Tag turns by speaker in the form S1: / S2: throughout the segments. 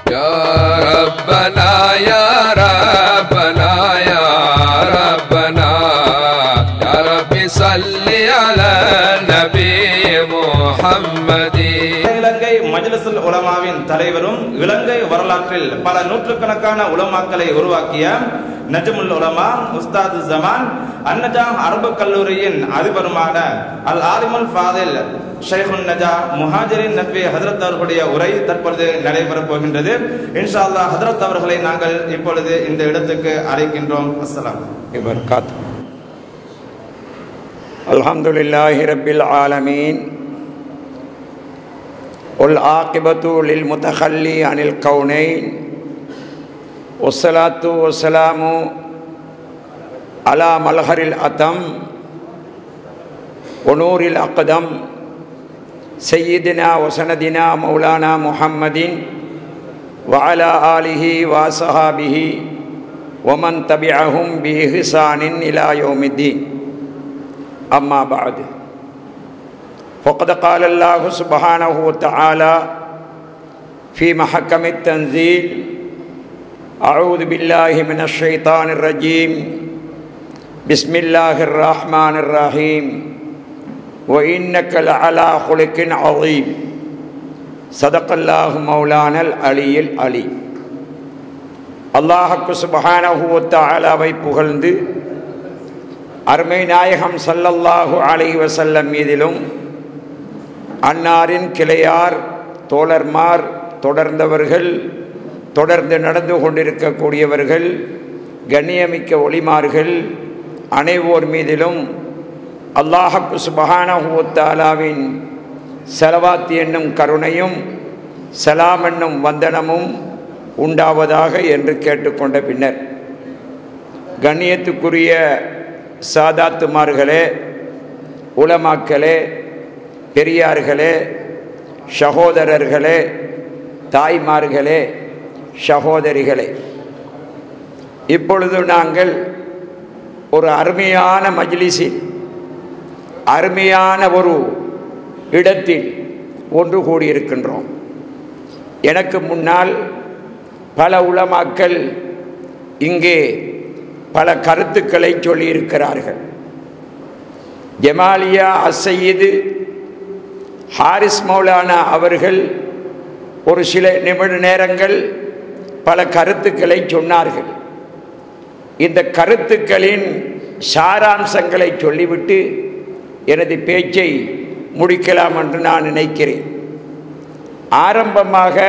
S1: يا ربنا يا ربنا يا ربنا يا رب صل على النبي محمد
S2: இலங்கை மஜ்லிஸுல் உலமாவின் தலைவரும் இலங்கை வரலாற்றில் பல நூற்றுக்கணக்கான உலமாக்களை உருவாக்கிய நஜமுல் உலமா உஸ்தாது ஜமான் அன்னஜா அரபு கல்லூரியின் அதிபருமான அல் ஆலிமுல் ஃபாதில் ஷைഖுன் நஜா முஹாஜரின் நபி ஹஜரத் அவர்களுடைய உரை தற்பொழுது நடைபெறப் போகின்றது இன்ஷா அல்லாஹ் ஹஜரத் அவர்களை நாங்கள் இப்பொழுது இந்த இடத்துக்கு அழைக்கின்றோம் அஸ்ஸலாம்
S3: وبركاته الحمد لله رب العالمين والعاقبة للمتخلي عن الكونين والصلاة والسلام على ملهر الأتم ونور الأقدم سيدنا وسندنا مولانا محمد وعلى آله وصحابه ومن تبعهم بإحسان إلى يوم الدين أما بعد فقد قال الله سبحانه وتعالى في محكم التنزيل أعوذ بالله من الشيطان الرجيم بسم الله الرحمن الرحيم وإنك لعلى خلق عظيم صدق الله مولانا العلي العليم அல்லாஹக்கு சுபஹானஹு தாலாவை புகழ்ந்து அருமை நாயகம் சல்லல்லாஹு அலைஹி வஸல்லம் மீதிலும் அன்னாரின் கிளையார் தோழர்மார் தொடர்ந்தவர்கள் தொடர்ந்து நடந்து கொண்டிருக்கக்கூடியவர்கள் கண்ணியமிக்க ஒளிமார்கள் அனைவோர் மீதிலும் அல்லாஹக்கு சுபஹானஹு தாலாவின் செலவாத் என்னும் கருணையும் சலாம் என்னும் வந்தனமும் உண்டாவதாக என்று கேட்டுக்கொண்ட பின்னர் கண்ணியத்துக்குரிய சாதாத்துமார்களே உலமாக்களே பெரியார்களே சகோதரர்களே தாய்மார்களே சகோதரிகளே இப்பொழுது நாங்கள் ஒரு அருமையான மஜ்லிஸில் அருமையான ஒரு இடத்தில் ஒன்று கூடியிருக்கின்றோம் எனக்கு முன்னால் பல உலமாக்கள் இங்கே பல கருத்துக்களை சொல்லியிருக்கிறார்கள் ஜமாலியா அசையீது ஹாரிஸ் மௌலானா அவர்கள் ஒரு சில நிமிட நேரங்கள் பல கருத்துக்களை சொன்னார்கள் இந்த கருத்துக்களின் சாராம்சங்களை சொல்லிவிட்டு எனது பேச்சை முடிக்கலாம் என்று நான் நினைக்கிறேன் ஆரம்பமாக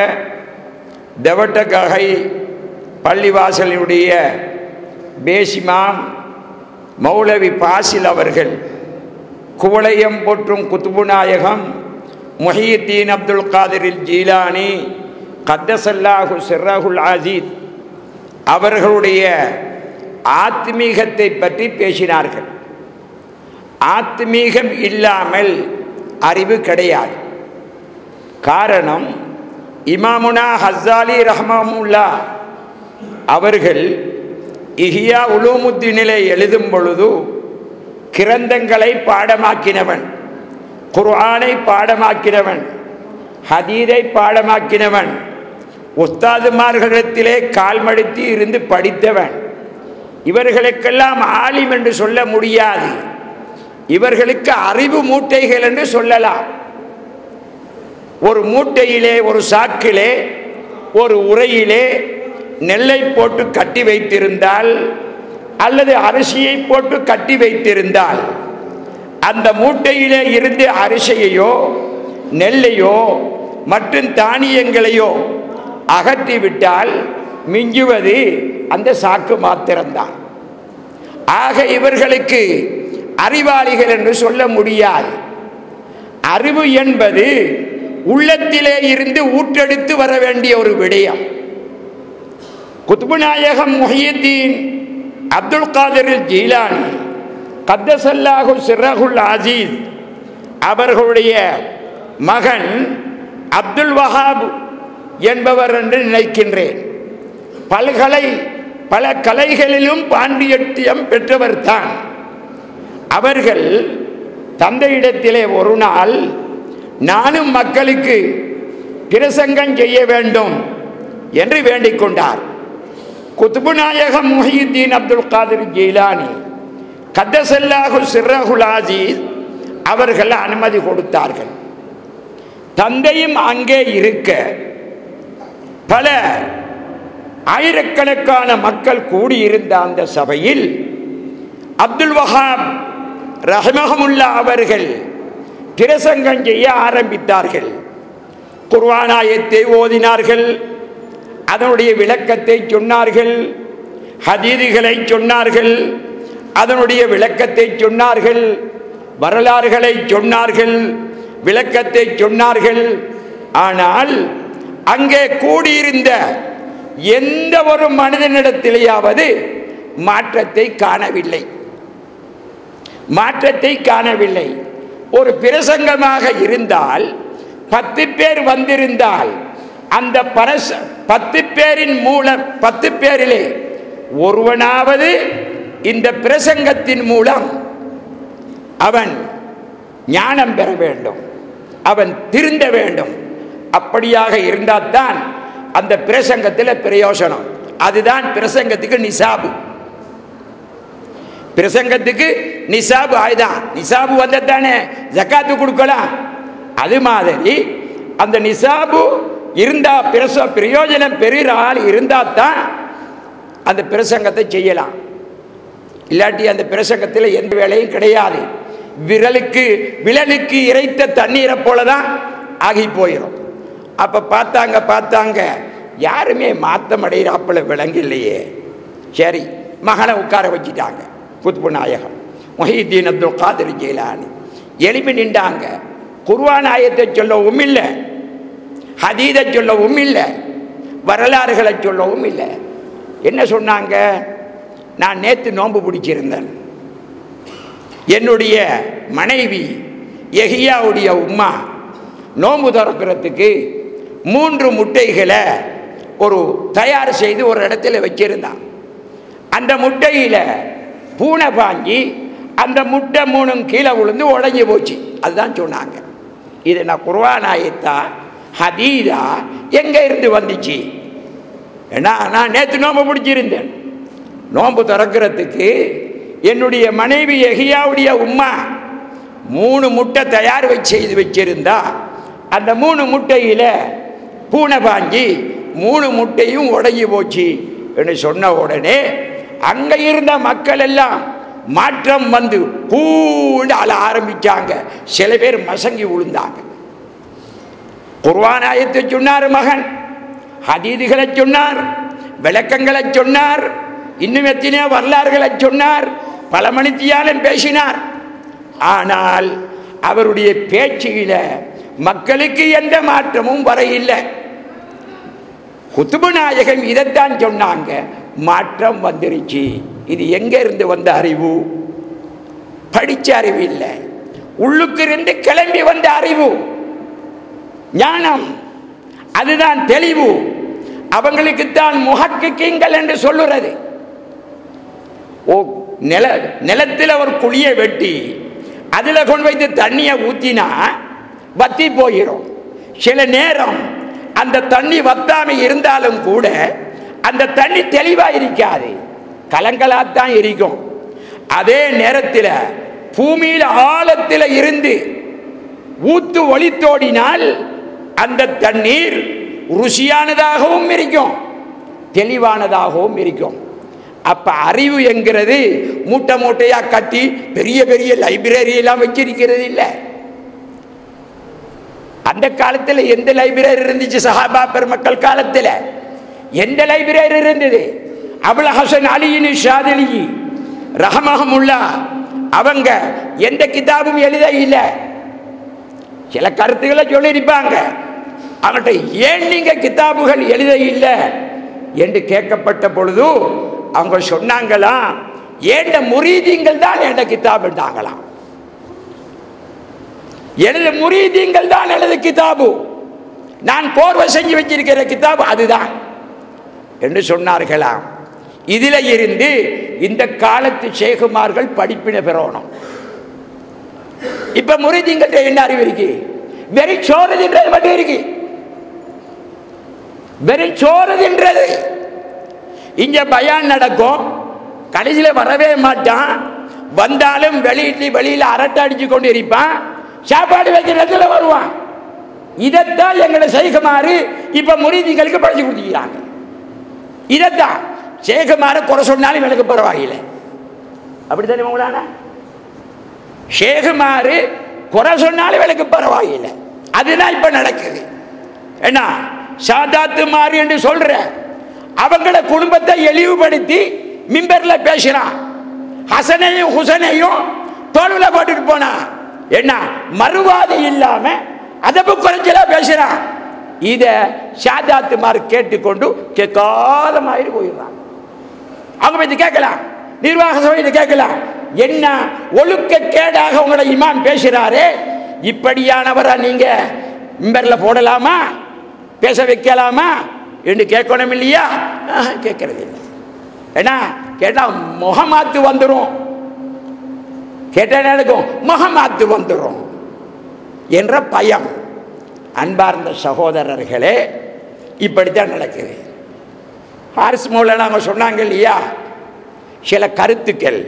S3: தெவட்டகை பள்ளிவாசலினுடைய பேசிமாம் மௌலவி பாசில் அவர்கள் குவளையம் போற்றும் குத்துபுநாயகம் முஹியுத்தீன் அப்துல் காதிரில் ஜீலானி கத்தசல்லாஹு சிர்ராகுல் ஆசீத் அவர்களுடைய ஆத்மீகத்தை பற்றி பேசினார்கள் ஆத்மீகம் இல்லாமல் அறிவு கிடையாது காரணம் இமாமுனா ஹஸ்ஸாலி ரஹ்மமுல்லா அவர்கள் இஹியா உலூமுத்தினிலே எழுதும் பொழுது கிரந்தங்களை பாடமாக்கினவன் குர்ஆனை பாடமாக்கினவன் ஹதீரை பாடமாக்கினவன் உஸ்தாதுமார்களிடத்திலே கால்மடித்து இருந்து படித்தவன் இவர்களுக்கெல்லாம் ஆலிம் என்று சொல்ல முடியாது இவர்களுக்கு அறிவு மூட்டைகள் என்று சொல்லலாம் ஒரு மூட்டையிலே ஒரு சாக்கிலே ஒரு உரையிலே நெல்லை போட்டு கட்டி வைத்திருந்தால் அல்லது அரிசியை போட்டு கட்டி வைத்திருந்தால் அந்த மூட்டையிலே இருந்து அரிசியையோ நெல்லையோ மற்றும் தானியங்களையோ அகற்றிவிட்டால் மிஞ்சுவது அந்த சாக்கு மாத்திரம்தான் ஆக இவர்களுக்கு அறிவாளிகள் என்று சொல்ல முடியாது அறிவு என்பது உள்ளத்திலே இருந்து ஊற்றெடுத்து வர வேண்டிய ஒரு விடயம் குத்புநாயகம் முஹியத்தீன் அப்துல் காதிர் ஜீலானி கத்தசல்லாஹு சிறகுல் ஆசீஸ் அவர்களுடைய மகன் அப்துல் வஹாப் என்பவர் என்று நினைக்கின்றேன் பல்கலை பல கலைகளிலும் பாண்டியத்தியம் பெற்றவர் தான் அவர்கள் தந்தையிடத்திலே ஒரு நாள் நானும் மக்களுக்கு பிரசங்கம் செய்ய வேண்டும் என்று வேண்டிக் கொண்டார் குத்துபு நாயகம் முஹியுத்தீன் அப்துல் காதிர் ஜெயிலானி கத்தசல்லாஹு சிர்ரகுல் ஆஜீஸ் அவர்கள் அனுமதி கொடுத்தார்கள் தந்தையும் அங்கே இருக்க பல ஆயிரக்கணக்கான மக்கள் கூடியிருந்த அந்த சபையில் அப்துல் வஹாப் ரஹமஹமுல்லா அவர்கள் பிரசங்கம் செய்ய ஆரம்பித்தார்கள் குர்வானாயத்தை ஓதினார்கள் அதனுடைய விளக்கத்தை சொன்னார்கள் ஹதீதுகளை சொன்னார்கள் அதனுடைய விளக்கத்தை சொன்னார்கள் வரலாறுகளை சொன்னார்கள் விளக்கத்தை சொன்னார்கள் ஆனால் அங்கே கூடியிருந்த எந்த ஒரு மனிதனிடத்திலேயாவது மாற்றத்தை காணவில்லை மாற்றத்தை காணவில்லை ஒரு பிரசங்கமாக இருந்தால் பத்து பேர் வந்திருந்தால் அந்த பரச பத்து பேரின் மூலம் பத்து பேரிலே ஒருவனாவது இந்த பிரசங்கத்தின் மூலம் அவன் ஞானம் பெற வேண்டும் அவன் திருந்த வேண்டும் அப்படியாக இருந்தால் தான் அந்த பிரசங்கத்தில் பிரயோசனம் அதுதான் பிரசங்கத்துக்கு நிசாபு பிரசங்கத்துக்கு நிசாபு ஆயுதான் நிசாபு வந்ததானே ஜக்காத்து கொடுக்கலாம் அது மாதிரி அந்த நிசாபு இருந்தா பிரச பிரயோஜனம் பெறுகிற ஆள் இருந்தால் தான் அந்த பிரசங்கத்தை செய்யலாம் இல்லாட்டி அந்த பிரசங்கத்தில் எந்த வேலையும் கிடையாது விரலுக்கு விரலுக்கு இறைத்த தண்ணீரை போல தான் ஆகி போயிடும் அப்போ பார்த்தாங்க பார்த்தாங்க யாருமே மாத்தம் அடைகிறாப்புல விளங்கு இல்லையே சரி மகனை உட்கார வச்சுட்டாங்க குத்பு நாயகம் மொஹிதீன் அப்துல் காதிர் ஜெயிலானி எளிமை நின்றாங்க குர்வான் ஆயத்தை சொல்லவும் இல்லை ஹதீதை சொல்லவும் இல்லை வரலாறுகளை சொல்லவும் இல்லை என்ன சொன்னாங்க நான் நேற்று நோன்பு பிடிச்சிருந்தேன் என்னுடைய மனைவி எஹியாவுடைய உம்மா நோன்பு திறக்கிறதுக்கு மூன்று முட்டைகளை ஒரு தயார் செய்து ஒரு இடத்துல வச்சிருந்தான் அந்த முட்டையில் பூனை பாஞ்சி அந்த முட்டை மூணும் கீழே விழுந்து உடஞ்சி போச்சு அதுதான் சொன்னாங்க இது நான் குர்வானாயத்தா ஹதீதா எங்கே இருந்து வந்துச்சு ஏன்னா நான் நேற்று நோம்பு பிடிச்சிருந்தேன் நோன்பு திறக்கிறதுக்கு என்னுடைய மனைவி எஹியாவுடைய உம்மா மூணு முட்டை தயார் வச்சு செய்து வச்சிருந்தா அந்த மூணு முட்டையில் பூனை பாஞ்சி மூணு முட்டையும் உடஞ்சி போச்சு என்று சொன்ன உடனே அங்கே இருந்த மக்கள் எல்லாம் மாற்றம் வந்து பூண்டு அழ ஆரம்பிச்சாங்க சில பேர் மசங்கி விழுந்தாங்க குர்வானாயத்தை சொன்னார் மகன் ஹதீதுகளை சொன்னார் விளக்கங்களை சொன்னார் இன்னும் எத்தனையோ வரலாறுகளை சொன்னார் பல மணித்தியாலும் பேசினார் ஆனால் அவருடைய பேச்சில மக்களுக்கு எந்த மாற்றமும் வர இல்லை குத்துபு நாயகம் இதைத்தான் சொன்னாங்க மாற்றம் வந்துருச்சு இது எங்க இருந்து வந்த அறிவு படிச்ச அறிவு இல்லை உள்ளுக்கு இருந்து கிளம்பி வந்த அறிவு ஞானம் அதுதான் தெளிவு அவங்களுக்குத்தான் முகக்குங்கள் என்று சொல்லுறது ஓ நில நிலத்தில் ஒரு குழியை வெட்டி அதில் கொண்டு வைத்து தண்ணியை ஊற்றினா வத்தி போயிடும் சில நேரம் அந்த தண்ணி வத்தாம இருந்தாலும் கூட அந்த தண்ணி தெளிவா இருக்காது கலங்களாத்தான் இருக்கும் அதே நேரத்தில் பூமியில் ஆழத்தில் இருந்து ஊத்து ஒளித்தோடினால் அந்த தண்ணீர் ருசியானதாகவும் இருக்கும் தெளிவானதாகவும் இருக்கும் அப்ப அறிவு என்கிறது மூட்டை மூட்டையா கட்டி பெரிய பெரிய லைப்ரரி எல்லாம் வச்சிருக்கிறது இல்லை அந்த காலத்தில் எந்த லைப்ரரி இருந்துச்சு சஹாபா பெருமக்கள் காலத்தில் எந்த லைப்ரரி இருந்தது அபுல் ஹசன் அலியின் ஷாதிலி ரஹமஹமுல்லா அவங்க எந்த கிதாபும் எழுத இல்லை சில கருத்துக்களை சொல்லியிருப்பாங்க அவங்கள்ட்ட ஏன் நீங்க கிதாபுகள் எழுத இல்லை என்று கேட்கப்பட்ட பொழுது அவங்க சொன்னாங்களாம் ஏண்ட முரீதிங்கள் தான் என்ற கிதாபுண்டாங்களாம் எழுத முரீதிங்கள் தான் எழுத கிதாபு நான் போர்வை செஞ்சு வச்சிருக்கிற கிதாபு அதுதான் என்று சொன்னார்களாம் இதில் இருந்து இந்த காலத்து சேகுமார்கள் படிப்பினை பெறணும் இப்ப முறிதிங்கிட்ட என்ன அறிவு இருக்கு வெறி சோதனைன்றது மட்டும் இருக்கு வெறும் சோறு தின்றது இங்க பயான் நடக்கும் கடைசியில வரவே மாட்டான் வந்தாலும் வெளியிட்டு வெளியில அரட்டை அடிச்சு கொண்டு இருப்பான் சாப்பாடு வைக்கிற இடத்துல வருவான் இதைத்தான் எங்களை செய்குமாறு இப்ப முரீதிகளுக்கு படிச்சு கொடுத்துக்கிறாங்க இதைத்தான் சேகுமாறு குறை சொன்னாலும் எனக்கு பரவாயில்லை அப்படித்தானே உங்களான ஷேகுமாறு குறை சொன்னாலும் எனக்கு பரவாயில்லை அதுதான் இப்ப நடக்குது என்ன சாதாத்து மாறு என்று சொல்ற அவங்கள குடும்பத்தை இழிவுபடுத்தி மிம்பர்ல பேசுறான் ஹசனையும் ஹுசனையும் தோல்வில போட்டுட்டு போனா என்ன மறுவாதி இல்லாம அதப்பு குறைச்சலா பேசுறான் இத சாதாத்துமார் கேட்டுக்கொண்டு கேட்காத மாதிரி போயிடுறான் அவங்க போய் இது கேட்கலாம் நிர்வாக சபை இது கேட்கலாம் என்ன ஒழுக்க கேடாக உங்களோட இமாம் பேசுறாரு இப்படியானவரா நீங்க மிம்பர்ல போடலாமா பேச வைக்கலாமா என்று கேட்கணும் இல்லையா ஆஹ், கேட்கறது இல்லை ஏன்னா கேட்டா முகமாத்து வந்துடும் கேட்டா என்ன நடக்கும் முகமாத்து வந்துடும் என்ற பயம் அன்பார்ந்த சகோதரர்களே இப்படித்தான் நடக்குது ஹாரிஸ் மௌலானா அவங்க சொன்னாங்க இல்லையா சில கருத்துக்கள்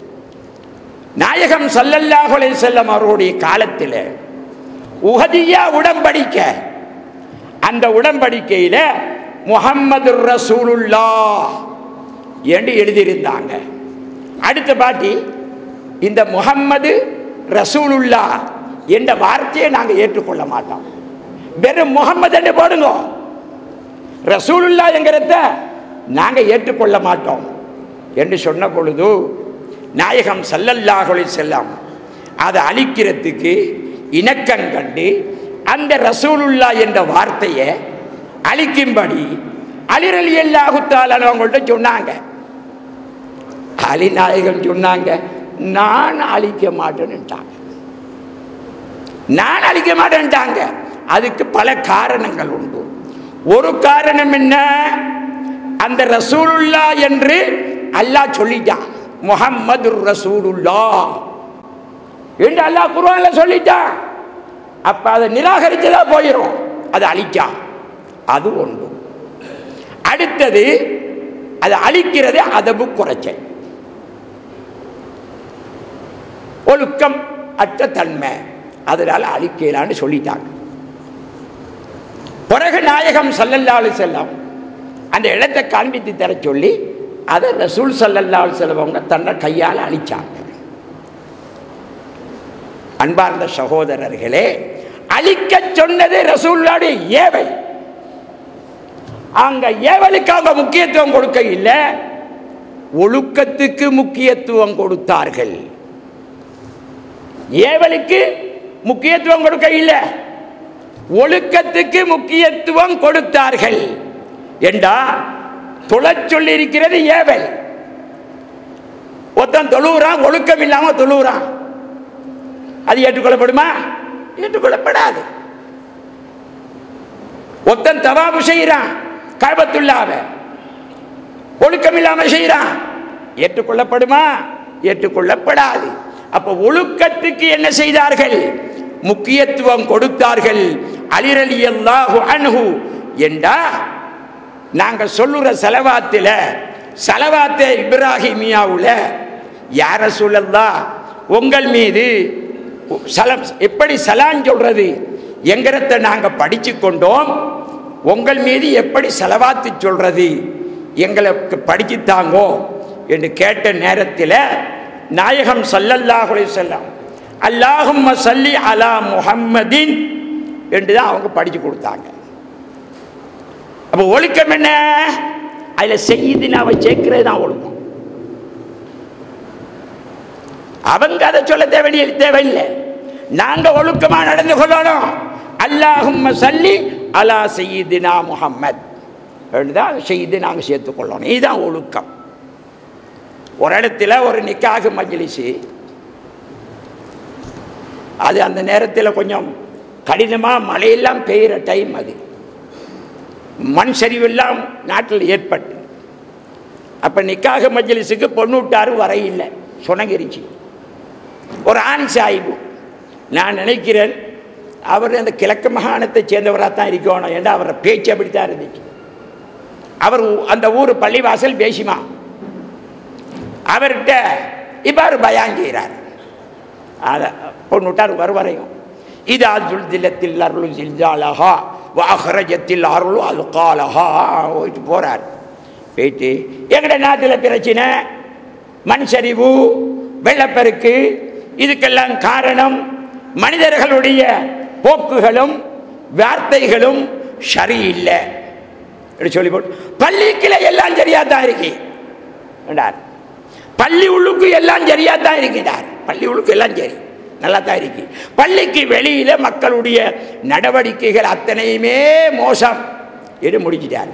S3: நாயகம் ஸல்லல்லாஹு அலைஹி செல்லம் அவருடைய காலத்தில் உஹதியா உடன்படிக்கை அந்த உடன்படிக்கையில முஹம்மது ரசூலுல்லா என்று எழுதியிருந்தாங்க அடுத்த பாட்டி இந்த முஹம்மது ரசூலுல்லா என்ற வார்த்தையை நாங்கள் ஏற்றுக்கொள்ள மாட்டோம் வெறும் முகம்மது என்று போடுங்க ரசூலுல்லா என்கிறத நாங்கள் ஏற்றுக்கொள்ள மாட்டோம் என்று சொன்ன பொழுது நாயகம் ஸல்லல்லாஹு அலைஹி செல்லம் அதை அழிக்கிறதுக்கு இணக்கம் கண்டு அந்த ரசூலுல்லா என்ற வார்த்தையை அழிக்கும்படி அலிரலி அல்லாஹுத்தாலான அவங்கள்ட்ட சொன்னாங்க அலிநாயகம் சொன்னாங்க நான் அழிக்க மாட்டேன்னுட்டாங்க நான் அழிக்க மாட்டேன்ட்டாங்க அதுக்கு பல காரணங்கள் உண்டு ஒரு காரணம் என்ன அந்த ரசூலுல்லா என்று அல்லாஹ் சொல்லிட்டான் முஹம்மது ரசூலுல்லா என்று அல்லாஹ் குர்ஆன்ல சொல்லிட்டான் அப்ப அதை நிராகரிச்சதா போயிடும் அது அழிக்கா அது ஒன்று அடுத்தது அது அழிக்கிறது அதபு குறைச்சல் ஒழுக்கம் அற்ற தன்மை அதனால அழிக்கலான்னு சொல்லிட்டாங்க பிறகு நாயகம் சல்லல்லாலு செல்லம் அந்த இடத்தை காண்பித்து தர சொல்லி அதை ரசூல் சல்லல்லாலு செல்வங்க தன்னை கையால் அழிச்சாங்க அன்பார்ந்த சகோதரர்களே அழிக்க சொன்னது ரசூல்லாவுடைய ஏவல் அங்க ஏவலுக்கு அவங்க முக்கியத்துவம் கொடுக்க இல்லை ஒழுக்கத்துக்கு முக்கியத்துவம் கொடுத்தார்கள் ஏவலுக்கு முக்கியத்துவம் கொடுக்க இல்லை ஒழுக்கத்துக்கு முக்கியத்துவம் கொடுத்தார்கள் என்றா தொழச் சொல்லி இருக்கிறது ஏவல் ஒருத்தன் தொழுகிறான் ஒழுக்கம் இல்லாம தொழுகிறான் அது ஏற்றுக்கொள்ளப்படுமா ஏற்றுக்கொள்ளப்படாது ஒருத்தன் தவாபு செய்கிறான் கழபத்துள்ளாவ ஒழுக்கம் இல்லாம செய்கிறான் ஏற்றுக்கொள்ளப்படுமா ஏற்றுக்கொள்ளப்படாது அப்ப ஒழுக்கத்துக்கு என்ன செய்தார்கள் முக்கியத்துவம் கொடுத்தார்கள் அலிரலி அல்லாஹு அன்ஹு என்றா நாங்க சொல்லுற செலவாத்துல செலவாத்த இப்ராஹிமியாவுல யார சொல்லல்லா உங்கள் மீது சலம் எப்படி சலான் சொல்றது என்கிறத நாங்க படிச்சு கொண்டோம் உங்கள் மீது எப்படி செலவாத்து சொல்றது எங்களுக்கு படிச்சுத்தாங்கோ என்று கேட்ட நேரத்தில் நாயகம் சல்லல்லாஹு அலைஹி வஸல்லம் அல்லாஹும்ம சல்லி அலா முஹம்மதின் என்று தான் அவங்க படிச்சு கொடுத்தாங்க அப்போ ஒழுக்கம் என்ன அதில் செய்தினாவை சேர்க்கிறது தான் ஒழுக்கம் அவங்க அதை சொல்ல தேவையில்லை தேவையில்லை நாங்க ஒழுக்கமா நடந்து கொள்ளணும் அல்லாஹும்ம சல்லி அலா செய்தினா முஹம்மத் தான் செய்து நாங்கள் சேர்த்துக்கொள்ளணும் இதுதான் ஒழுக்கம் ஒரு இடத்துல ஒரு நிக்காக மஜ்லிஸு அது அந்த நேரத்தில் கொஞ்சம் கடினமாக மழையெல்லாம் பெய்கிற டைம் அது மண் சரிவெல்லாம் நாட்டில் ஏற்பட்டு அப்போ நிக்காக மஜ்லிஸுக்கு பொண்ணு விட்டாரு வரையில்லை சுணங்கிருச்சு ஒரு ஆண் சாயிபு நான் நினைக்கிறேன் அவர் அந்த கிழக்கு மாகாணத்தை சேர்ந்தவராக தான் இருக்கணும் ஏன்னா அவரோட பேச்சு அப்படித்தான் இருந்துச்சு அவர் ஊ- அந்த ஊர் பள்ளிவாசல் பேசிமா அவர்கிட்ட இவ்வாறு பயான் செய்கிறார் அதை பொண்ணுட்டார் வருவரையும் இது அஜுல் தில்லத்தில் அருள் ஜில்ஜாலஹா வாஹரஜத்தில் அருள் அல்காலஹா போயிட்டு போகிறார் போயிட்டு எங்கட நாட்டில் பிரச்சனை மண் சரிவு வெள்ளப்பெருக்கு இதுக்கெல்லாம் காரணம் மனிதர்களுடைய போக்குகளும் வார்த்தைகளும் சரியில்லை அப்படி சொல்லி போட்டு பள்ளிக்குள்ள எல்லாம் சரியா தான் இருக்கு என்றார் பள்ளி உள்ளுக்கு எல்லாம் சரியா தான் இருக்கிறார் பள்ளி உள்ளுக்கு எல்லாம் சரி நல்லா தான் இருக்கு பள்ளிக்கு வெளியில மக்களுடைய நடவடிக்கைகள் அத்தனையுமே மோசம் என்று முடிச்சிட்டார்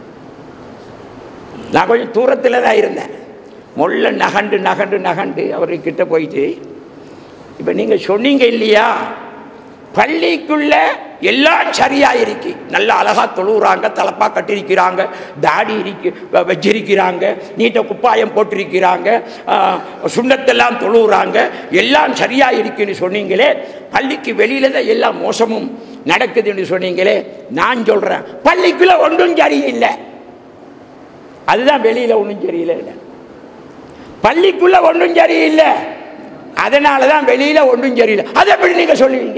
S3: நான் கொஞ்சம் தூரத்தில் தான் இருந்தேன் முள்ள நகண்டு நகண்டு நகண்டு அவர்கிட்ட போயிட்டு இப்போ நீங்கள் சொன்னீங்க இல்லையா பள்ளிக்குள்ள எல்லாம் சரியா இருக்கு நல்ல அழகா தொழுகிறாங்க தலப்பா கட்டிருக்கிறாங்க தாடி இருக்கு வ- வச்சிருக்கிறாங்க நீட்ட குப்பாயம் போட்டிருக்கிறாங்க ஆ, சுண்ணத்தெல்லாம் தொழுகிறாங்க எல்லாம் சரியா இருக்குன்னு சொன்னீங்களே பள்ளிக்கு வெளியில தான் எல்லா மோசமும் நடக்குதுன்னு சொன்னீங்களே நான் சொல்றேன் பள்ளிக்குள்ள ஒன்றும் சரியில்லை அதுதான் வெளியில ஒன்றும் சரியில்லை பள்ளிக்குள்ள ஒன்றும் சரியில்லை அதனால தான் வெளியில ஒன்றும் சரியில்லை அதை எப்படி நீங்க சொல்லுவீங்க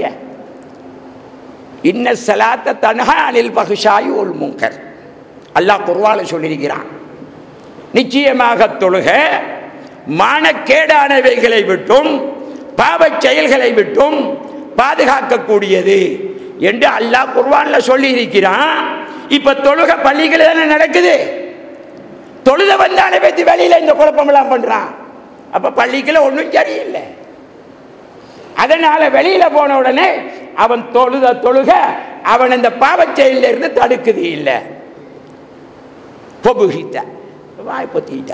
S3: இன்ன சலாத்த தன்ஹா அனில் பகுஷாயு உல் முங்கர் அல்லாஹ் குர்வால சொல்லியிருக்கிறான் நிச்சயமாக தொழுக மானக்கேடானவைகளை விட்டும் பாவச் செயல்களை விட்டும் பாதுகாக்கக்கூடியது என்று அல்லாஹ் குர்வான்ல சொல்லி இருக்கிறான் இப்ப தொழுக பள்ளிகள் தானே நடக்குது தொழுத வந்தானே பத்தி வெளியில இந்த குழப்பமெல்லாம் பண்றான் அப்ப பள்ளிக்குள்ள ஒன்றும் சரியில்லை அதனால வெளியில போன உடனே அவன் தொழுத தொழுக அவன் இந்த பாவச் செயலில் இருந்து தடுக்குது இல்லை பொபுகித்த வாய் பொத்திக்கிட்ட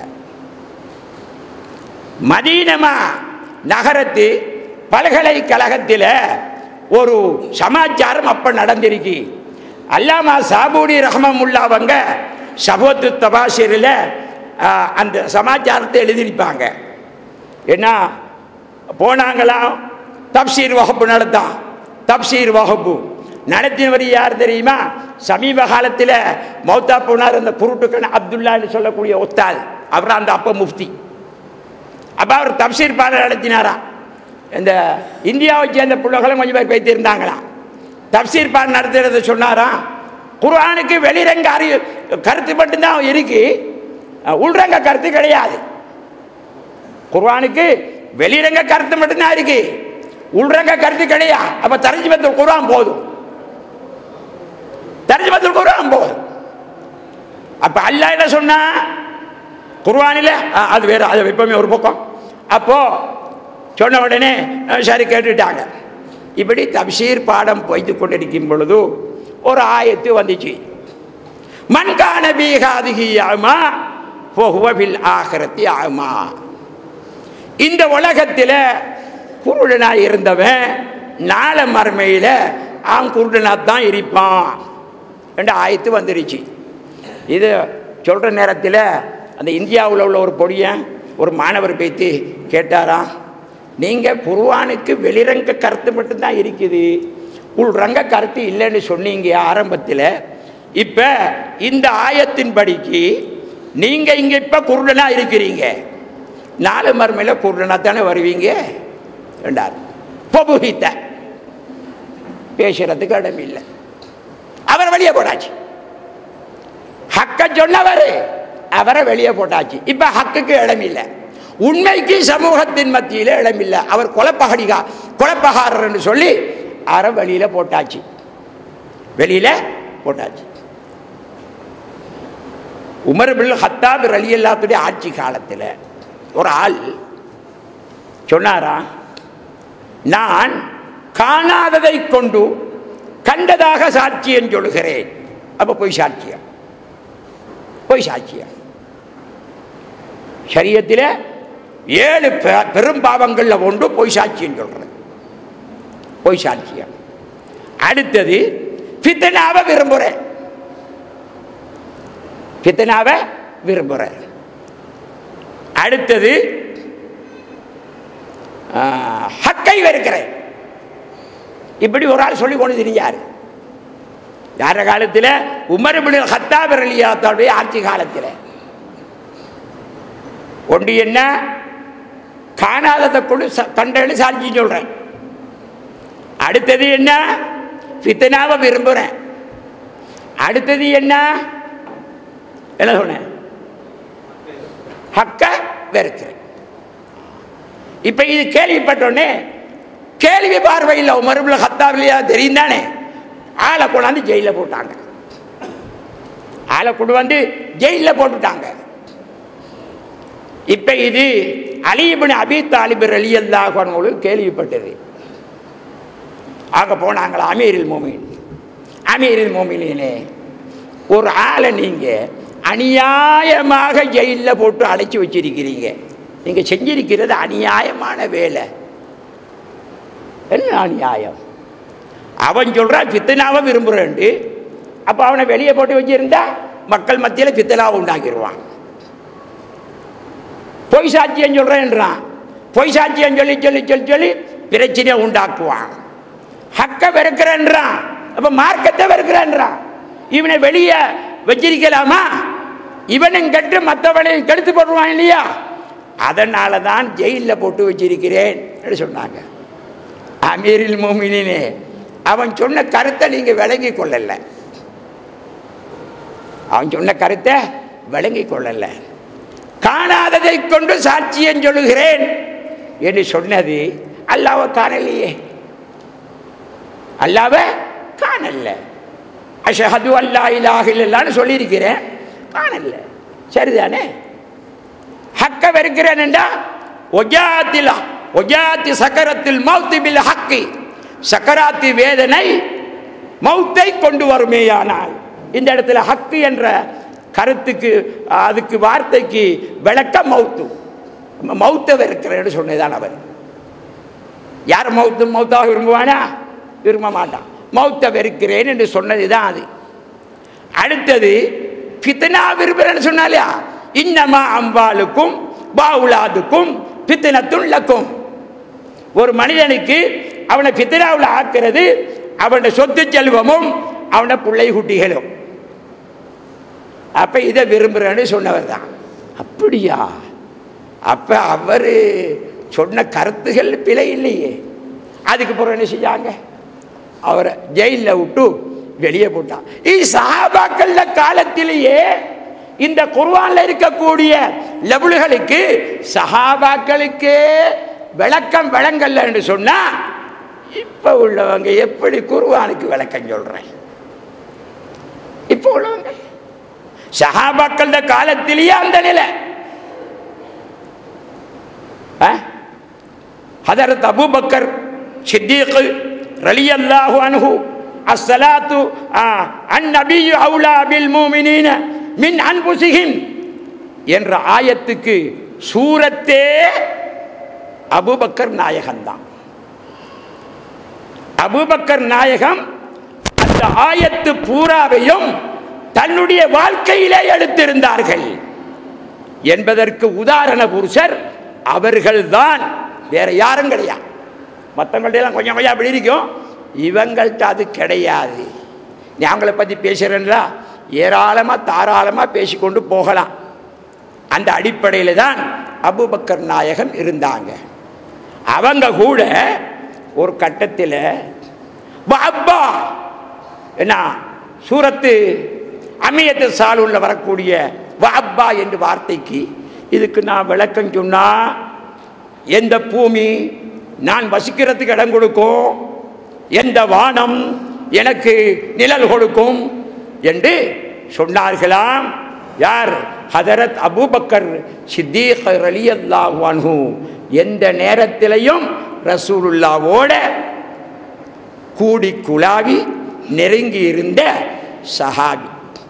S3: மதீனமா நகரத்து பல்கலைக்கழகத்தில் ஒரு சமாச்சாரம் அப்ப நடந்திருக்கு அல்லாமா சாபூடி ரஹமமுல்லா அவங்க சபோத்து தபாசிரில் அந்த சமாச்சாரத்தை எழுதியிருப்பாங்க என்ன போனாங்களாம் தப்சீர் வகுப்பு நடத்தான் தப்சீர் வகுப்பு நடத்தினவர் யார் தெரியுமா சமீப காலத்தில் மௌத்தா போனார் அந்த குருட்டுக்கன் அப்துல்லான்னு சொல்லக்கூடிய ஒத்தால் அவர் அந்த அப்ப முஃப்தி அப்போ அவர் தப்சீர் பாடம் நடத்தினாரா இந்த இந்தியாவை சேர்ந்த பிள்ளைகளும் கொஞ்சம் பேர் பேத்திருந்தாங்களாம் தப்சீர் பாடம் நடத்துறத சொன்னாராம் குர்ஆனுக்கு வெளிரங்க அறி கருத்து மட்டும்தான் இருக்கு உள்ரங்க கருத்து கிடையாது குர்ஆனுக்கு வெளிரங்க கருத்து மட்டும்தான் இருக்கு உள்ரங்க கருத்து கிடையாது அப்ப தரஞ்சிபத்தில் குர்ஆன் போதும் தரஞ்சிபத்தில் குர்ஆன் போதும் அப்ப அல்லாஹ் என்ன சொன்னா குர்ஆனில் அஹ், அது வேற அது எப்பவுமே ஒரு பக்கம் அப்போ சொன்ன உடனே அஹ், சரி கேட்டுட்டாங்க இப்படி தப்சீர் பாடம் போய்த்து கொண்டிருக்கும் பொழுது ஒரு ஆயத்து வந்துச்சு மண்கான பீகாதிகி ஆமா பொகுவபில் ஆகரத்தி ஆமா இந்த உலகத்தில் குருடனாய் இருந்தவன் நாள மறுமையில் அவன் குருடனாக தான் இருப்பான் ரெண்டு ஆயத்து வந்துருச்சு இது சொல்கிற நேரத்தில் அந்த இந்தியாவில் உள்ள ஒரு பொடியன் ஒரு மாணவர் பேத்தி கேட்டாராம் நீங்கள் குருவானுக்கு வெளிரங்க கருத்து மட்டும்தான் இருக்குது உள்ரங்க கருத்து இல்லைன்னு சொன்னீங்க ஆரம்பத்தில் இப்போ இந்த ஆயத்தின் படிக்கு நீங்கள் இங்கே இப்போ குருடனாக இருக்கிறீங்க நாலு மறுமையில் குருடனாக தானே வருவீங்க ரெண்டாவது பொபுகித்த பேசுறதுக்கு இடம் இல்லை அவர் வெளியே போட்டாச்சு ஹக்க சொன்னவர் அவரை வெளியே போட்டாச்சு இப்ப ஹக்குக்கு இடம் இல்லை உண்மைக்கு சமூகத்தின் மத்தியில் இடம் இல்லை அவர் கொலப்பகடிகா கொலப்பகாரர்னு சொல்லி அவரை வெளியில போட்டாச்சு வெளியில போட்டாச்சு உமர் பில் ஹத்தாப் அலி அல்லாத்துடைய ஆட்சி காலத்தில் ஒரு ஆள் சொன்னாரா நான் காணாததை கொண்டு கண்டதாக சாட்சியம் சொல்கிறேன் அப்ப பொய் சாட்சியம் பொய் சாட்சியம் சரியத்தில் ஏழு பெ- பெரும் பாவங்கள்ல ஒன்று பொய் சாட்சியம் சொல்றது பொய் சாட்சியம் அடுத்தது பித்தனாவை விரும்புகிறேன் பித்தனாவை விரும்புகிறேன் அடுத்தது ஆ, ஹக்கை வெறுக்கிறேன் இப்படி ஒரு ஆள் சொல்லி கொண்டு தெரியாரு யார காலத்தில் உமர் பின் ஹத்தாப் ரலியாத்தாவுடைய ஆட்சி காலத்தில் ஒன்று என்ன காணாததை கொண்டு ச- கண்டேன்னு சாட்சி சொல்றேன் அடுத்தது என்ன ஃபித்னாவை விரும்புகிறேன் அடுத்தது என்ன என்ன சொன்னேன் ஹக்க வெறுக்கிறேன் இப்ப இது கேள்விப்பட்டோன்னே கேள்வி பார்வையில் உமர்புல் ஹத்தாவிலையா தெரியும் தானே ஆளை கொண்டாந்து ஜெயிலில் போட்டாங்க ஆளை கொண்டு வந்து ஜெயிலில் போட்டுட்டாங்க இப்ப இது அலிபின் அபி தாலிபர் அலி அல்லாஹ் கேள்விப்பட்டது ஆக போனாங்களா அமீரில் மோமின் அமீரில் மோமினே ஒரு ஆளை நீங்க அநியாயமாக ஜெயிலில் போட்டு அடைச்சி வச்சிருக்கிறீங்க நீங்க செஞ்சிருக்கிறது அநியாயமான வேலை என்ன அநியாயம் அவன் சொல்றான் பித்தனாவை விரும்புறேன்ட்டு அப்ப அவனை வெளியே போட்டு வச்சிருந்தா மக்கள் மத்தியில் பித்தனாவை உண்டாக்கிடுவான் பொய் சாட்சியம் சொல்றேன்றான் பொய் சாட்சியம் சொல்லி சொல்லி சொல்லி சொல்லி பிரச்சனையை உண்டாக்குவான் ஹக்க வெறுக்கிறேன்றான் அப்ப மார்க்கத்தை வெறுக்கிறேன்றான் இவனை வெளியே வச்சிருக்கலாமா இவனும் கெட்டு மற்றவனையும் கெடுத்து போடுவான் இல்லையா அதனால தான் ஜெயிலில் போட்டு வச்சிருக்கிறேன் என்று சொன்னாங்க அமீரில் மோமினே அவன் சொன்ன கருத்தை நீங்க விளங்கி கொள்ளல அவன் சொன்ன கருத்தை விளங்கி கொள்ளல காணாததை கொண்டு சாட்சியம் சொல்லுகிறேன் என்று சொன்னது அல்லாவை காணலையே அல்லாவ காணல அஷஹது அல்லா இலாஹ இல்லல்லான்னு சொல்லியிருக்கிறேன் காணல சரிதானே ஹக்க வெறுக்கிறேன் என்றா ஒஜாத்தில் ஒஜாத்தி சக்கரத்தில் மௌத்தி பில் ஹக்கி சக்கராத்தி வேதனை மௌத்தை கொண்டு வருமேயானால் இந்த இடத்துல ஹக்கு என்ற கருத்துக்கு அதுக்கு வார்த்தைக்கு விளக்க மௌத்து மௌத்தை வெறுக்கிறேன்னு சொன்னதான் அவர் யார் மௌத்து மௌத்தாக விரும்புவானா விரும்ப மாட்டான் மௌத்தை வெறுக்கிறேன் என்று சொன்னது தான் அது அடுத்தது பித்தனா விரும்புகிறேன்னு சொன்னாலையா இன்னமா அம்பாளுக்கும் பாவுலாதுக்கும் பித்தனத்துள்ளக்கும் ஒரு மனிதனுக்கு அவனை பித்தனாவில் ஆக்கிறது அவனுடைய சொத்து செல்வமும் அவன பிள்ளை குட்டிகளும் அப்ப இதை விரும்புகிறேன்னு சொன்னவர் தான் அப்படியா அப்ப அவர் சொன்ன கருத்துகள் பிழை இல்லையே அதுக்கு பிறகு என்ன செஞ்சாங்க அவரை ஜெயிலில் விட்டு வெளியே போட்டான் இது சஹாபாக்கள்ல காலத்திலேயே இந்த குர்ஆன்ல இருக்கக்கூடிய லெவல்களுக்கு சஹாபாக்களுக்கே விளக்கம் வழங்கல என்று சொன்னா இப்ப உள்ளவங்க எப்படி குர்ஆனுக்கு விளக்கம் சொல்றேன் இப்ப உள்ளவங்க சஹாபாக்கள காலத்திலேயே அந்த நிலை ஹதரத் அபூபக்கர் சித்திக் ரலியல்லாஹு அன்ஹு அஸ்ஸலாத்து அந்நபியு அவுலா பில் மூமினீன மின் அன்புசிஹிம் என்ற ஆயத்துக்கு சூரத்தே அபூபக்கர் நாயகம்தான் அபூபக்கர் நாயகம் அந்த ஆயத்து பூராவையும் தன்னுடைய வாழ்க்கையிலே எடுத்திருந்தார்கள் என்பதற்கு உதாரண புருஷர் அவர்கள்தான் வேற யாரும் கிடையாது மற்றவங்கள்ட்ட எல்லாம் கொஞ்சம் கொஞ்சம் அப்படி இருக்கும் இவங்கள்ட்ட அது கிடையாது நீ அவங்கள பற்றி பேசுகிறேன்ல ஏராளமாக தாராளமாக பேசிக்கொண்டு போகலாம் அந்த அடிப்படையில் தான் அபுபக்கர் நாயகம் இருந்தாங்க அவங்க கூட ஒரு கட்டத்தில் அப்பா என்ன சூரத்து அமியத்து சாலூரில் வரக்கூடிய வாப்பா என்று வார்த்தைக்கு இதுக்கு நான் விளக்கம் சொன்னா எந்த பூமி நான் வசிக்கிறதுக்கு இடம் கொடுக்கும் எந்த வானம் எனக்கு நிழல் கொடுக்கும் என்று சொன்னார்களாம் யார் ஹதரத் அபூபக்கர் சித்தீக் ரலியல்லாஹு அன்ஹு எந்த நேரத்திலையும் ரசூலுல்லாவோட கூடி குழாவி நெருங்கி இருந்த சஹாபி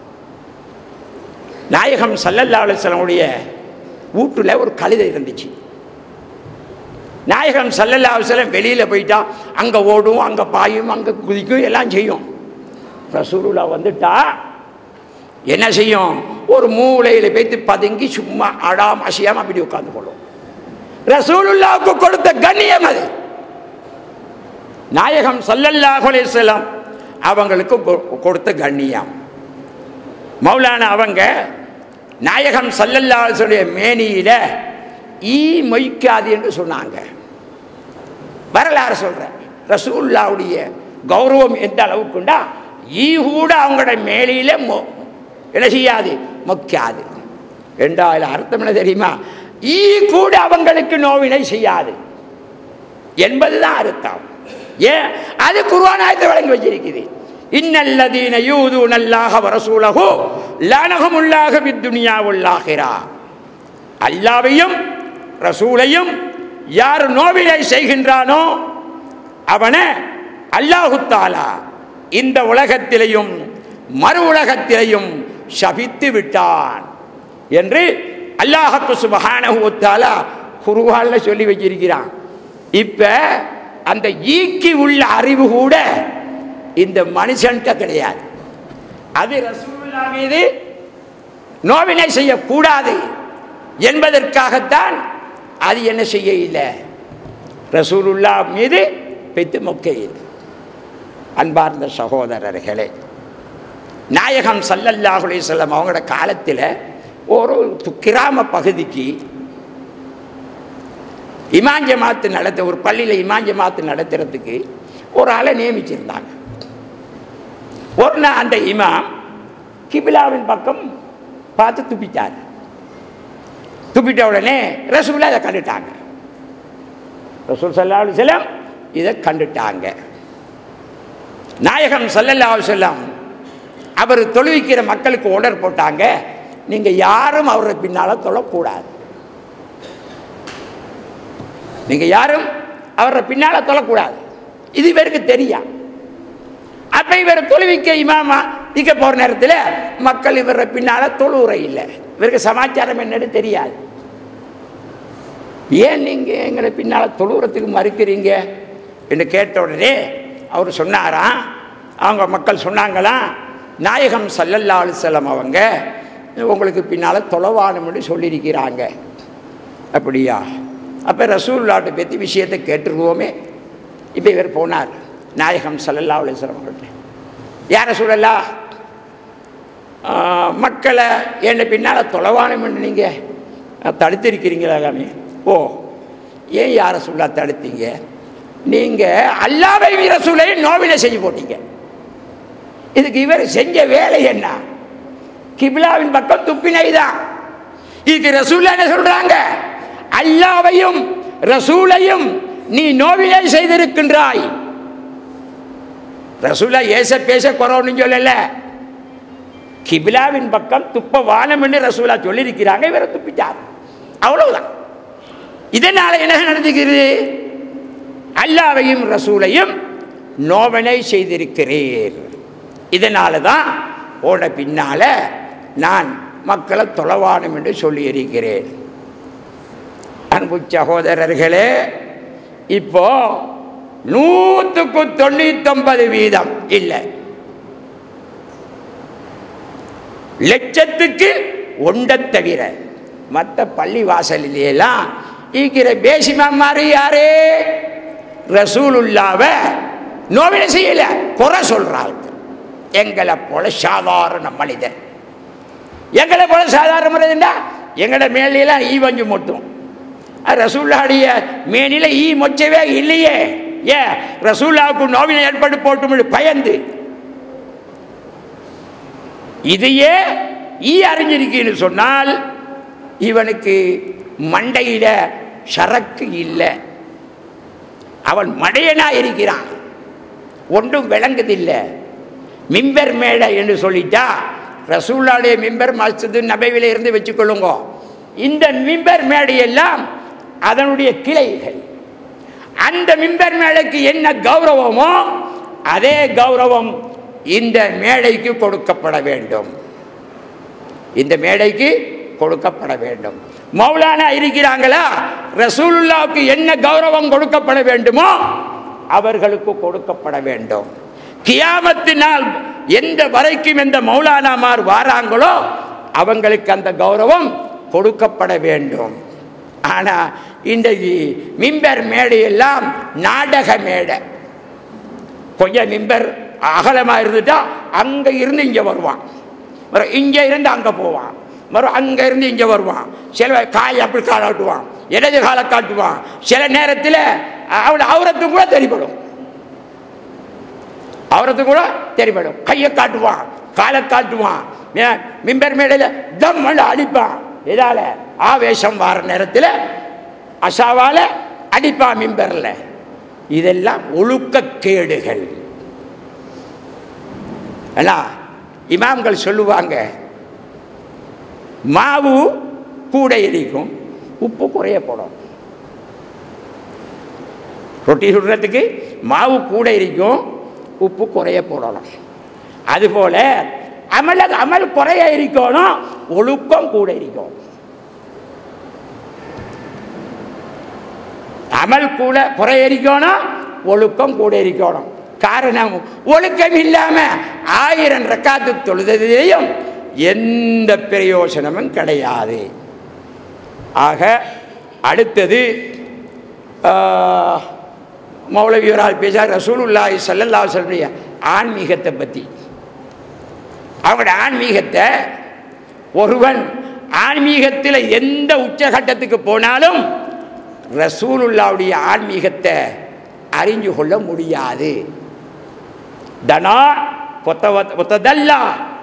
S3: நாயகம் சல்லல்லா அலுவலமுடைய வீட்டில் ஒரு கழுதை இருந்துச்சு நாயகம் சல்லல்லா அலுவலம் வெளியில் போயிட்டா அங்கே ஓடும் அங்கே பாயும் அங்கே குதிக்கும் எல்லாம் செய்யும் ரசூலுல்லா வந்துட்டா என்ன செய்யும் ஒரு மூளையில் போய்த்து பதுங்கி சும்மா அடாம அசையாம அப்படி உட்கார்ந்து கொள்ளும் ரசூலுல்லாவுக்கு கொடுத்த கண்ணியம் அது நாயகம் சல்லல்லாஹு அலைஹி வஸல்லம் அவங்களுக்கு கொ- கொடுத்த கண்ணியம் மௌலானா அவங்க நாயகம் சல்லல்லாசுடைய மேனியில ஈ மொய்க்காது என்று சொன்னாங்க வரலாறு சொல்றேன் ரசூல்லாவுடைய கௌரவம் எந்த அளவுக்குண்டா ஈ கூட அவங்களோட மேலையில மொ- என்ன செய்யாது மொக்காது ரெண்டாயிரம் அர்த்தம் என்ன தெரியுமா ஈ கூட அவங்களுக்கு நோவினை செய்யாது என்பதுதான் அர்த்தம் ஏன் அது குர்ஆனாயத்தை வழங்கி வச்சிருக்குது இன்னல்லதீன யூதூன அல்லாஹ வரசூலஹு லனஹமுல்லாஹ பித்துனியா வல்லாஹிரா அல்லாவையும் ரசூலையும் யார் நோவினை செய்கின்றானோ அவனை அல்லாஹு தாலா இந்த உலகத்திலையும் மறு உலகத்திலையும் சபித்து விட்டான் என்று அல்லாஹப்பு சுபஹானஹு வ தஆலா குர்ஆன்ல சொல்லி வச்சிருக்கிறான் இப்ப அந்த ஈக்கி உள்ள அறிவு கூட இந்த மனுஷன்கிட்ட கிடையாது அது ரசூலுல்லா மீது நோவினை செய்யக்கூடாது என்பதற்காகத்தான் அது என்ன செய்ய இல்லை ரசூலுல்லா மீது பெத்து மொக்கையில் அன்பார்ந்த சகோதரர்களே நாயகம் சல்லல்லாஹு அலைஹி வஸல்லம் அவங்களோட காலத்தில் ஒரு து- கிராம பகுதிக்கு இமாம் ஜமாத்து நடத்த ஒரு பள்ளியில் இமாம் ஜமாத்து நடத்துறதுக்கு ஒரு ஆளை நியமிச்சிருந்தாங்க ஒரு நாள் அந்த இமாம் கிபிலாவின் பக்கம் பார்த்து துப்பிட்டார் துப்பிட்ட உடனே ரசூல்லா இதை கண்டுட்டாங்க ரசூல் சல்லா செல்லம் இதை கண்டுட்டாங்க நாயகம் சல்லல்லா செல்லம் அவர் தொழுவிக்கிற மக்களுக்கு உடர் போட்டாங்க நீங்க யாரும் அவரை பின்னால தொழக்கூடாது நீங்க யாரும் அவரை பின்னால தொழக்கூடாது இது இவருக்கு தெரியும் அப்ப இவர் தொழுவிக்க இமாமா இங்க போற நேரத்தில் மக்கள் இவரை பின்னால தொழுவுற இல்லை இவருக்கு சமாச்சாரம் என்னன்னு தெரியாது ஏன் நீங்க எங்களை பின்னால தொழுவுறதுக்கு மறுக்கிறீங்க என்று கேட்ட உடனே அவர் சொன்னாராம் அவங்க மக்கள் சொன்னாங்களாம் நாயகம் சல்லல்லா அலுவலம் அவங்க உங்களுக்கு பின்னால தொலைவானும்னு சொல்லியிருக்கிறாங்க அப்படியா அப்போ ரசூல்லாட்ட பற்றி விஷயத்தை கேட்டுருவோமே இப்போ இவர் போனார் நாயகம் சல்லல்லா அலுவலம் அவங்கள்ட்ட யார சொல்லலா மக்களை என்னை பின்னால் தொலைவானும்னு நீங்கள் தடுத்திருக்கிறீங்களா எல்லாமே ஓ ஏன் யாரை சொல்லா தடுத்தீங்க நீங்கள் அல்லாவை ரசூலை நோவினை செஞ்சு போட்டீங்க இதுக்கு இவர் செஞ்ச வேலை என்ன கிபிலாவின் பக்கம் துப்பினை தான் இதுக்கு ரசூலா என்ன சொல்றாங்க அல்லாவையும் ரசூலையும் நீ நோவினை செய்திருக்கின்றாய் ரசூலா ஏச பேச குறவுன்னு சொல்லல கிபிலாவின் பக்கம் துப்ப வானம் என்று ரசூலா சொல்லியிருக்கிறாங்க இவரை துப்பிட்டார் அவ்வளவுதான் இதனால என்ன நடந்துகிறது அல்லாவையும் ரசூலையும் நோவனை செய்திருக்கிறீர் இதனால தான் ஓட பின்னால நான் மக்களை தொலைவானும் என்று சொல்லியிருக்கிறேன் அன்பு சகோதரர்களே இப்போ நூற்றுக்கு தொண்ணூத்தொன்பது வீதம் இல்லை லட்சத்துக்கு ஒன்றை தவிர மற்ற பள்ளி வாசலிலாம் இருக்கிற பேசிமா மாதிரி யாரு ரசூலுல்லாவ நோவினை செய்யல குறை சொல்றாங்க எங்களை போல சாதாரண மனிதன் எங்களை போல சாதாரண மனிதன்டா எங்கட மேலாம் ஈ வஞ்சு மொட்டும் ரசூல்லாடைய மேனில ஈ மொச்சவே இல்லையே ஏன் ரசூல்லாவுக்கு நோவினை ஏற்பட்டு போட்டும் பயந்து இதையே ஈ அறிஞ்சிருக்குன்னு சொன்னால் இவனுக்கு மண்டையில சரக்கு இல்லை அவன் மடையனா இருக்கிறான் ஒன்றும் விளங்குதில்லை மிம்பர் மேடை என்று சொல்லிட்டா ரசூல்லாவுடைய மிம்பர் மஸ்ஜிது நபைவில இருந்து வச்சுக்கொள்ளுங்க இந்த மிம்பர் மேடையெல்லாம் அதனுடைய கிளைகள் அந்த மிம்பர் மேடைக்கு என்ன கௌரவமோ அதே கௌரவம் இந்த மேடைக்கு கொடுக்கப்பட வேண்டும் இந்த மேடைக்கு கொடுக்கப்பட வேண்டும் மௌலானா இருக்கிறாங்களா ரசூலுல்லாவுக்கு என்ன கௌரவம் கொடுக்கப்பட வேண்டுமோ அவர்களுக்கு கொடுக்கப்பட வேண்டும் கியாமத்தினால் எந்த வரைக்கும் எந்த மௌலானாமார் வாராங்களோ அவங்களுக்கு அந்த கௌரவம் கொடுக்கப்பட வேண்டும் ஆனா இந்த மிம்பர் மேடையெல்லாம் நாடக மேடை கொஞ்சம் மிம்பர் அகலமாக இருந்துட்டா அங்கே இருந்து இங்கே வருவான் மறு இங்கே இருந்து அங்கே போவான் மறு அங்கே இருந்து இங்கே வருவான் சில காய் அப்படி காலாட்டுவான் இடது காலை காட்டுவான் சில நேரத்தில் அவளை அவரத்து கூட தெரிபடும் அவரது கூட தெரிபடும் கையை காட்டுவான் காலை காட்டுவான் ஏன் மிம்பர் மேடையில் தம்மல அடிப்பான் இதால ஆவேசம் வார நேரத்தில் அசாவால அடிப்பான் மிம்பரில் இதெல்லாம் ஒழுக்கக்கேடுகள் அல்ல இமாம்கள் சொல்லுவாங்க மாவு கூட எரிக்கும் உப்பு குறைய போடும் ரொட்டி சுடுறதுக்கு மாவு கூட இருக்கும் உப்பு குறைய போடணும் அதுபோல அமல அமல் குறைய இருக்கணும் ஒழுக்கம் கூட இருக்கும் அமல் கூட குறைய இருக்கணும் ஒழுக்கம் கூட இருக்கணும் காரணம் ஒழுக்கம் இல்லாம ஆயிரம் ரக்காத்து தொழுதையும் எந்த பிரயோஜனமும் கிடையாது ஆக அடுத்தது ஆஹ், மௌலவியரால் பேசார் ரசூலுல்லாஹி ஸல்லல்லாஹு அலைஹி வஸல்லம் ஆன்மீகத்தை பற்றி அவங்களோட ஆன்மீகத்தை ஒருவன் ஆன்மீகத்தில் எந்த உச்சகட்டத்துக்கு போனாலும் ரசூலுல்லாவுடைய ஆன்மீகத்தை அறிஞ்சு கொள்ள முடியாது தனா பொத்த பொத்ததல்லா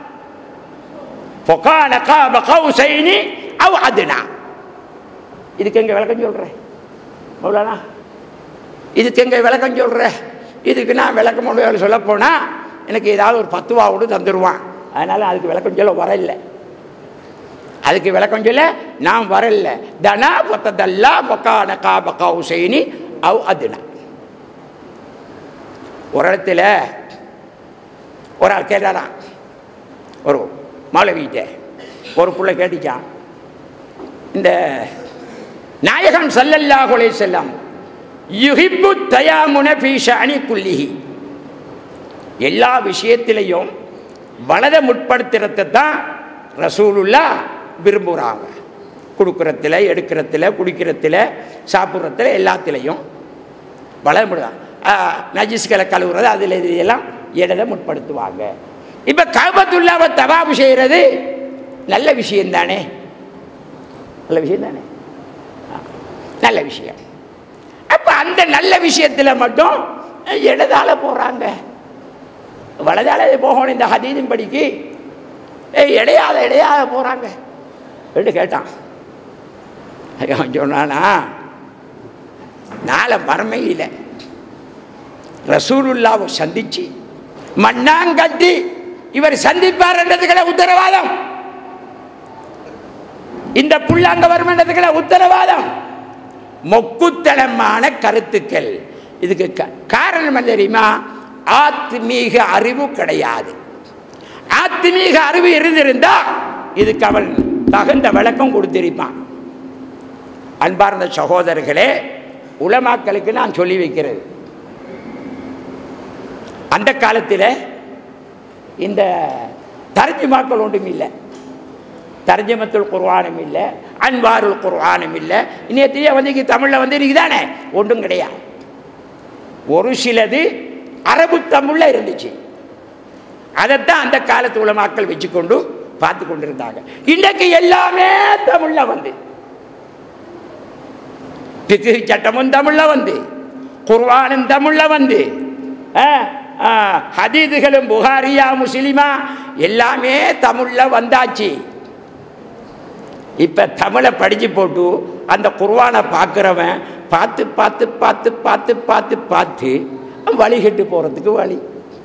S3: பொகான காப கௌசைனி அவ் அதுனா இதுக்கு எங்க விளக்கம் சொல்றேன் மௌலானா இதுக்கு எங்க விளக்கம் சொல்றேன் இதுக்கு நான் விளக்கம் முடியாது சொல்ல போனா எனக்கு ஏதாவது ஒரு பத்துவா கூட தந்துடுவான் அதனால அதுக்கு விளக்கம் சொல்ல வரல அதுக்கு விளக்கம் சொல்ல நான் வரல தனா பொத்ததல்லா பொக்கான காப கௌசைனி அவ் அதுனா ஒரு இடத்துல ஒரு ஆள் கேட்டாரான் ஒரு மாளவிகிட்ட ஒரு புள்ள கேட்டுச்சான் இந்த நாயகம் ஸல்லல்லாஹு அலைஹி செல்லம் யுஹிப்பு தயாமுன பீஷானி குல்லிஹி எல்லா விஷயத்திலையும் வலதை முற்படுத்துறதை தான் ரசூலுல்லா விரும்புகிறாங்க கொடுக்குறதுல எடுக்கிறதுல குடிக்கிறதுல சாப்பிட்றதுல எல்லாத்துலேயும் வலது முடுதான் நஜிஸ்களை கழுவுறது அதில் இது எல்லாம் இடதை முற்படுத்துவாங்க இப்போ கபத்துல்லாவை தவாபு செய்கிறது நல்ல விஷயம் தானே நல்ல விஷயம் தானே ஆ, நல்ல விஷயம் அப்போ அந்த நல்ல விஷயத்தில் மட்டும் இடதால போகிறாங்க வலதால போகணும் இந்த ஹதீதின் படிக்கு ஏய் இடையாத இடையாத போகிறாங்க என்று கேட்டான் அவன் சொன்னானா நாளை மறுமையில் ரசூலுல்லாவை சந்திச்சு மண்ணாங்கட்டி இவர் சந்திப்பார் என்றதுக்கெல்லாம் உத்தரவாதம் இந்த புல்லாங்க வரும் என்றதுக்கெல்லாம் உத்தரவாதம் மொக்குத்தனமான கருத்துக்கள் இதுக்கு க- காரணம் என்ன தெரியுமா ஆத்மீக அறிவு கிடையாது ஆத்மீக அறிவு இருந்திருந்தா இதுக்கு அவன் தகுந்த விளக்கம் கொடுத்திருப்பான் அன்பார்ந்த சகோதரர்களே உலமாக்களுக்கு நான் சொல்லி வைக்கிறது அந்த காலத்தில் இந்த தர்ஜிமாக்கள் ஒன்றும் இல்லை தர்ஜமத்துல் குர்ஆனும் இல்லை அன்வாருல் குர்ஆனும் இல்லை இன்னைய வந்து தமிழில் வந்து இருக்குதானே ஒன்றும் கிடையாது ஒரு சிலது அரபு தமிழில் இருந்துச்சு அதைத்தான் அந்த காலத்து உலமாக்கள் வச்சுக்கொண்டு பார்த்து கொண்டிருந்தாங்க இன்றைக்கு எல்லாமே தமிழில் வந்து பிக்கு சட்டமும் தமிழில் வந்து குர்ஆனும் தமிழில் வந்து ஆ, ஆ, ஹதீதுகளும் புகாரியா முஸ்லிமா எல்லாமே தமிழில் வந்தாச்சு இப்போ தமிழை படித்து போட்டு அந்த குர்வானை பார்க்குறவன் பார்த்து பார்த்து பார்த்து பார்த்து பார்த்து பார்த்து வழிகட்டு போகிறதுக்கு வழி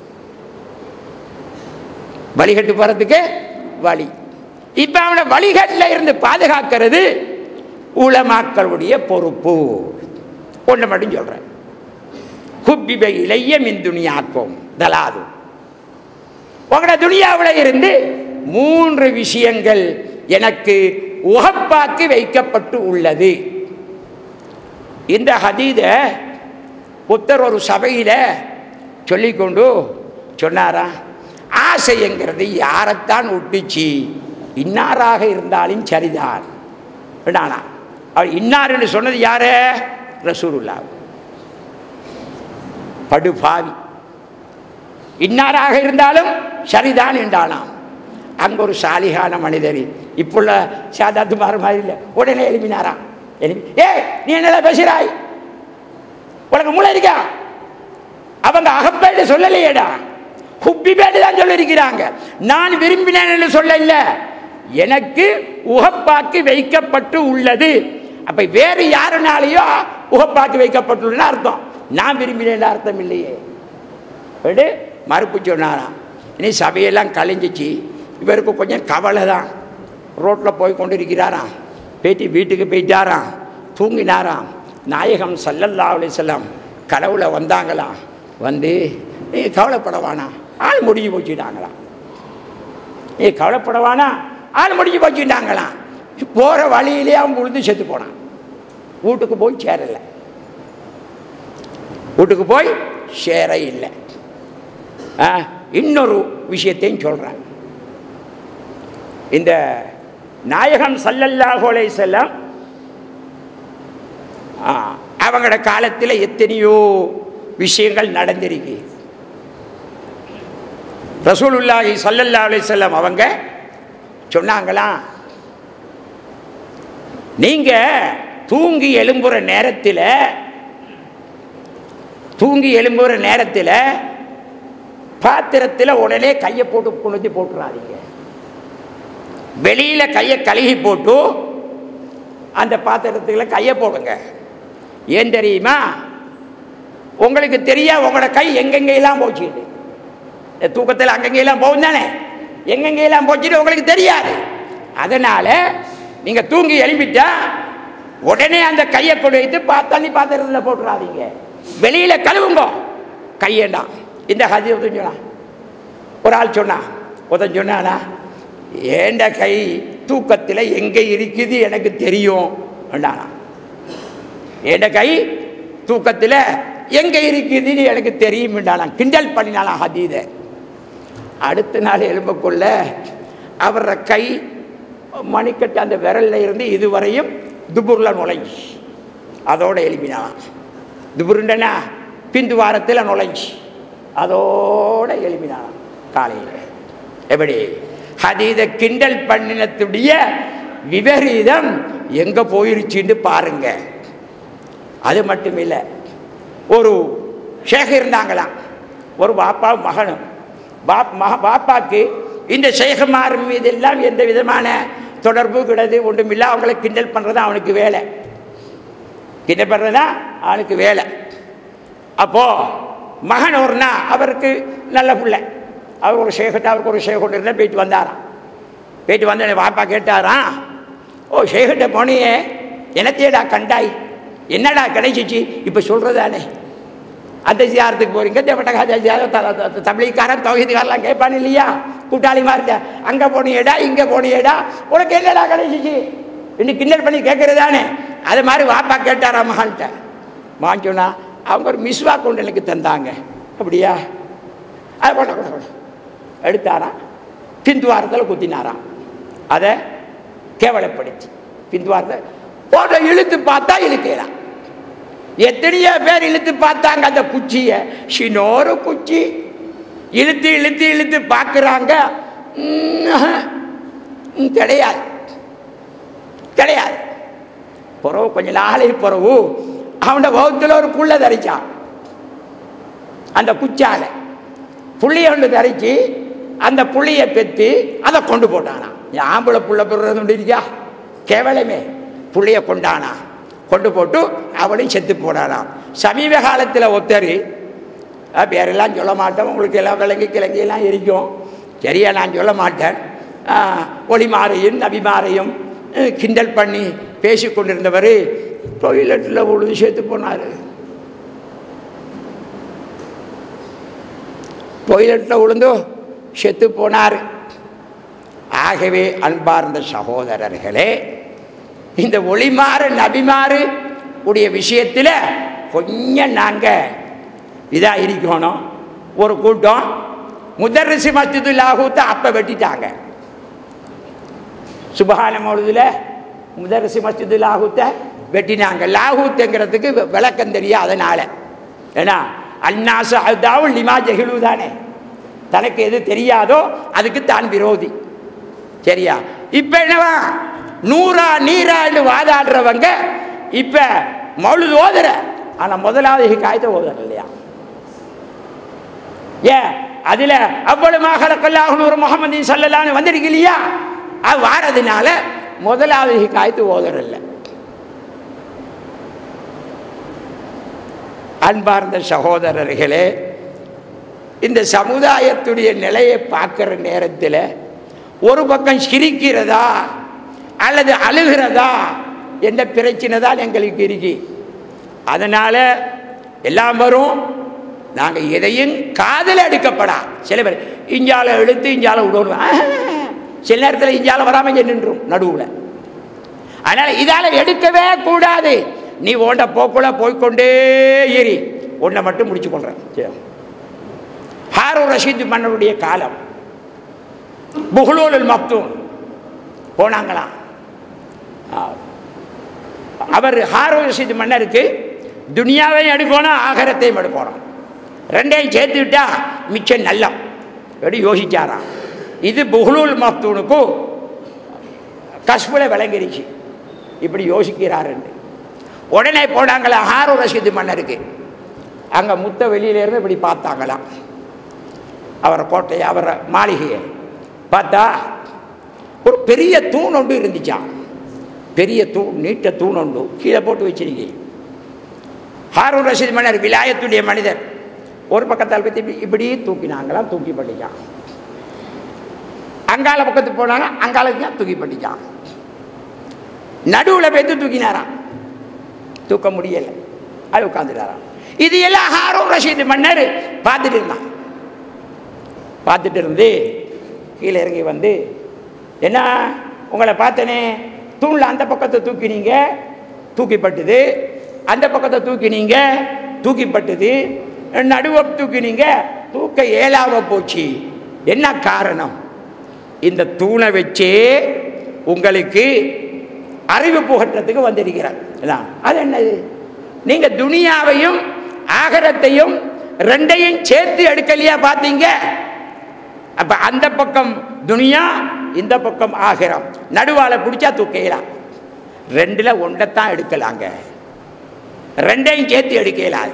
S3: வழிகட்டு போகிறதுக்கு வழி இப்போ அவனை வழிகட்டில் இருந்து பாதுகாக்கிறது உலமாக்களுடைய பொறுப்பு ஒன்று மட்டும் சொல்கிறேன் குப்பிப இளைய மின் துணியாக்கும் தலாது உங்களோட துனியாவில் இருந்து மூன்று விஷயங்கள் எனக்கு உகப்பாக்கி வைக்கப்பட்டு உள்ளது இந்த ஹதீத புத்தர் ஒரு சபையில் சொல்லிக்கொண்டு சொன்னாரா ஆசைங்கிறது யாரைத்தான் ஒட்டுச்சு இன்னாராக இருந்தாலும் சரிதான் விடானா அவர் இன்னார்னு சொன்னது யாரு ரசூலுல்லா படுபாவி இன்னாராக இருந்தாலும் சரிதான் என்றானாம் அங்க ஒரு சாலிகான மனிதர் இப்புள்ள சாதாத்து மாறு மாதிரி இல்லை உடனே எழுப்பினாராம் எழுப்பி ஏ நீ என்னடா பேசுறாய் உனக்கு மூளை இருக்கா அவங்க அகப்பேடு சொல்லலையேடா குப்பிபேடு தான் சொல்லியிருக்கிறாங்க நான் விரும்பினேன் என்று சொல்லல எனக்கு உகப்பாக்கி வைக்கப்பட்டு உள்ளது அப்ப வேறு யாருனாலேயோ உகப்பாக்கி வைக்கப்பட்டுள்ளதுன்னு அர்த்தம் நான் விரும்பினேன் அர்த்தம் இல்லையே விடு மறுப்பு சொன்னாராம் இனி சபையெல்லாம் கழிஞ்சிச்சு இவருக்கு கொஞ்சம் கவலை தான் ரோட்டில் போய் கொண்டிருக்கிறாராம் பேட்டி வீட்டுக்கு போயிட்டாராம் தூங்கினாராம் நாயகம் சல்லல்லா அலிசல்லாம் கடவுளை வந்தாங்களாம் வந்து நீ கவலைப்படவானா ஆள் முடிஞ்சு போச்சுட்டாங்களாம் நீ கவலைப்படவானா ஆள் முடிஞ்சு போச்சுட்டாங்களாம் போகிற வழியிலே அவன் உழுந்து செத்து போனான் வீட்டுக்கு போய் சேரலை வீட்டுக்கு போய் சேர இல்லை ஆ, இன்னொரு விஷயத்தையும் சொல்கிறேன் இந்த நாயகம் சல்லல்லாஹு அலைஹி வஸல்லம் ஆ, அவங்களோட காலத்தில் எத்தனையோ விஷயங்கள் நடந்திருக்கு ரசூலுல்லாஹி ஸல்லல்லாஹு அலைஹி வஸல்லம் அவங்க சொன்னாங்களாம் நீங்க தூங்கி எழும்புற நேரத்தில் தூங்கி எழும்புற நேரத்தில் பாத்திரத்தில் உடனே கையை போட்டு குளிச்சு போட்டுறாதீங்க வெளியில கையை கழுகி போட்டு அந்த பாத்திரத்துல கையை போடுங்க ஏன் தெரியுமா உங்களுக்கு தெரியா உங்களோட கை எங்கெங்கெல்லாம் போச்சுட்டு இந்த தூக்கத்தில் அங்கங்கெல்லாம் போகும் தானே எங்கெங்கெல்லாம் போச்சுட்டு உங்களுக்கு தெரியாது அதனால நீங்க தூங்கி எழுப்பிட்டா உடனே அந்த கையை கொண்டு வைத்து பா தண்ணி பாத்திரத்தில் போட்டுறாதீங்க வெளியில கழுவுங்க கையேண்டாம் இந்த ஹதி ஒருத்தன் சொன்னான் ஒரு ஆள் சொன்னான் ஒருத்தன் சொன்னானா ஏண்ட கை தூக்கத்தில் எங்கே இருக்குது எனக்கு தெரியும் வேண்டானா ஏண்ட கை தூக்கத்தில் எங்கே இருக்குதுன்னு எனக்கு தெரியும் வேண்டானா கிண்டல் பண்ணினாலாம் ஹதீதை அடுத்த நாள் எலும்புக்குள்ள அவர கை மணிக்கட்டு அந்த விரல்ல இருந்து இதுவரையும் துபுர்ல நுழைஞ்சி அதோட எழுப்பினாலாம் துபுருண்டனா பிந்து வாரத்தில் நுழைஞ்சி அதோட எழுப்பினாலாம் காலையில் எப்படி ஹதீத கிண்டல் பண்ணினத்துடைய விபரீதம் எங்க போயிருச்சுன்னு பாருங்க அது மட்டும் இல்லை ஒரு ஷேக் இருந்தாங்களாம் ஒரு பாப்பா மகனும் பாப் மக பாப்பாக்கு இந்த ஷேகுமார் மீதெல்லாம் எந்த விதமான தொடர்பு கிடையாது ஒன்றுமில்லை அவங்கள கிண்டல் பண்ணுறது அவனுக்கு வேலை கிண்டல் பண்ணுறதா அவனுக்கு வேலை அப்போ மகன் ஒருனா அவருக்கு நல்ல பிள்ளை அவர் ஒரு ஷேகிட்ட அவருக்கு ஒரு ஷேக் கொண்டு இருந்தால் போயிட்டு வந்தாராம் போயிட்டு வந்த பாப்பா கேட்டாராம் ஓ ஷேகிட்ட போனியே என்னத்தையடா கண்டாய் என்னடா கிடைச்சிச்சு இப்போ சொல்கிறதானே அந்த ஜியாரத்துக்கு போறீங்க தேவட்ட தமிழிக்காரன் தௌஹீதுக்காரெல்லாம் கேட்பான் இல்லையா கூட்டாளி மாதிரி அங்கே போனியேடா இங்கே போனியேடா உனக்கு என்னடா கிடைச்சிச்சு இன்னும் கிண்டல் பண்ணி கேட்கறதானே அது மாதிரி வாப்பா கேட்டாரா மகான்கிட்ட மகான் சொன்னா அவங்க ஒரு மிஸ்வா கொண்டு எனக்கு தந்தாங்க அப்படியா அது கொண்ட கொண்ட கொண்ட எடுத்தாராம் பிந்துவாரத்தில் குத்தினாராம் அதை கேவலப்படுத்தி பிந்துவாரத்தை போட்ட இழுத்து பார்த்தா இழுக்கலாம் எத்தனையோ பேர் இழுத்து பார்த்தாங்க அந்த குச்சியை சினோரு குச்சி இழுத்து இழுத்து இழுத்து பார்க்குறாங்க கிடையாது கிடையாது பிறவு கொஞ்ச நாளைக்கு பிறகு அவனோட வகுத்தில் ஒரு புள்ள தரிச்சான் அந்த குச்சால புள்ளிய ஒன்று தரிச்சு அந்த புள்ளியை பெற்று அதை கொண்டு போட்டானா ஆம்பளை புள்ள பெறுறது இருக்கா கேவலமே புள்ளிய கொண்டானா கொண்டு போட்டு அவனையும் செத்து போனானாம் சமீப காலத்தில் ஒருத்தர் அஹ், பேரெல்லாம் சொல்ல மாட்டேன் உங்களுக்கு எல்லாம் விலங்கு கிழங்கையெல்லாம் இருக்கும் சரியா நான் சொல்ல மாட்டேன் ஆஹ், ஒளிமாறையும் நபிமாரையும் அஹ், கிண்டல் பண்ணி பேசி கொண்டிருந்தவர் டொய்லெட்டில் உழுது செத்து போனார் டொய்லெட்டில் உளுந்து செத்து போனார் ஆகவே அன்பார்ந்த சகோதரர்களே இந்த ஒளிமாறு நபிமாறு உடைய விஷயத்தில் கொஞ்சம் நாங்கள் இதாக இருக்கணும் ஒரு கூட்டம் முதர்ரிசி மஸ்ஜிது லாகூத்தை அப்போ வெட்டிட்டாங்க சுபஹான மொழுதில் முதர்ரிசி மஸ்ஜிது லாகூத்தை வெட்டினாங்க லாகூத்துங்கிறதுக்கு வி- விளக்கம் தெரியும் அதனால் ஏன்னா அன்னாசு அதாவும் லிமா ஜெகிலு தானே தனக்கு எது தெரியாதோ அதுக்கு தான் விரோதி சரியா இப்ப என்னவா நூறா நீரான்னு வாதாடுறவங்க இப்ப மௌலுது ஓதுற ஆனா முதலாவது காயத்தை ஓதுற இல்லையா ஏன் அதுல அவ்வளவு கல்லாகும் ஒரு முகமது சல்லல்லான்னு வந்திருக்கு இல்லையா அது வாரதுனால முதலாவது காய்த்து ஓதுறல்ல அன்பார்ந்த சகோதரர்களே இந்த சமுதாயத்துடைய நிலையை பார்க்குற நேரத்தில் ஒரு பக்கம் சிரிக்கிறதா அல்லது அழுகிறதா என்ற பிரச்சனை தான் எங்களுக்கு இருக்கு அதனால் எல்லாம் வரும் நாங்கள் எதையும் காதில் எடுக்கப்படா சில பேர் இஞ்சால எடுத்து இஞ்சால விடணும் ஆஹ். சில நேரத்தில் இஞ்சால வராமல் இங்கே நின்றும் நடுவில் அதனால் இதால் எடுக்கவே கூடாது நீ ஓண்ட போக்குள்ள போய்க்கொண்டே ஏறி ஒன்றை மட்டும் முடிச்சு கொள்றேன் சரி. ஹாரூன் ரஷீத் மன்னருடைய காலம் புகழூலுல் மக்தூன் போனாங்களாம் ஆ. அவர் ஹாரூன் ரஷீத் மன்னருக்கு துனியாவையும் எடுக்கணும் ஆகரத்தையும் எடுக்கணும் ரெண்டையும் சேர்த்து விட்டா மிச்சம் நல்லம் அப்படி யோசிச்சாராம் இது புகழூல் மக்தூனுக்கும் கஷ்புல விளங்கிருச்சு இப்படி யோசிக்கிறாருன்னு உடனே போனாங்களா ஹாரூன் ரஷீது மன்னருக்கு அங்கே முத்த வெளியிலேருந்து இப்படி பார்த்தாங்களாம் அவரை கோட்டையை அவரை மாளிகையை பார்த்தா ஒரு பெரிய தூண் ஒன்று இருந்துச்சாம் பெரிய தூண் நீட்ட தூண் ஒன்று கீழே போட்டு வச்சிருக்கீங்க ஹாரூன் ரஷீத் மன்னர் விலாயத்துடைய மனிதர் ஒரு பக்கத்தால் பற்றி இப்படி இப்படி தூக்கினாங்களாம் தூக்கி பண்ணிச்சான் அங்கால பக்கத்துக்கு போனாங்க அங்காலத்தையும் தூக்கி பண்ணிச்சான் நடுவில் போய்த்து தூக்கினாராம் தூக்க முடியலை அது உட்காந்துட்டாராம் இது எல்லாம் ஹாரூன் ரஷீத் மன்னர் பார்த்துட்டு இருந்தான் பார்த்துட்டு இருந்து கீழே இறங்கி வந்து என்ன உங்களை பார்த்தனே தூணில் அந்த பக்கத்தை தூக்கினீங்க தூக்கிப்பட்டது அந்த பக்கத்தை தூக்கினீங்க தூக்கிப்பட்டது நடுவ தூக்கினீங்க தூக்க ஏழாம போச்சு என்ன காரணம் இந்த தூணை வச்சே உங்களுக்கு அறிவு புகற்றத்துக்கு வந்திருக்கிறார் அதான். அது என்னது நீங்க துனியாவையும் ஆகரத்தையும் ரெண்டையும் சேர்த்து எடுக்கலையா பார்த்தீங்க அப்ப அந்த பக்கம் துனியா இந்த பக்கம் ஆகிரம் நடுவால பிடிச்சா தூக்கலாம் ரெண்டுல ஒன்றைத்தான் எடுக்கலாங்க ரெண்டையும் சேர்த்து எடுக்க இயலாது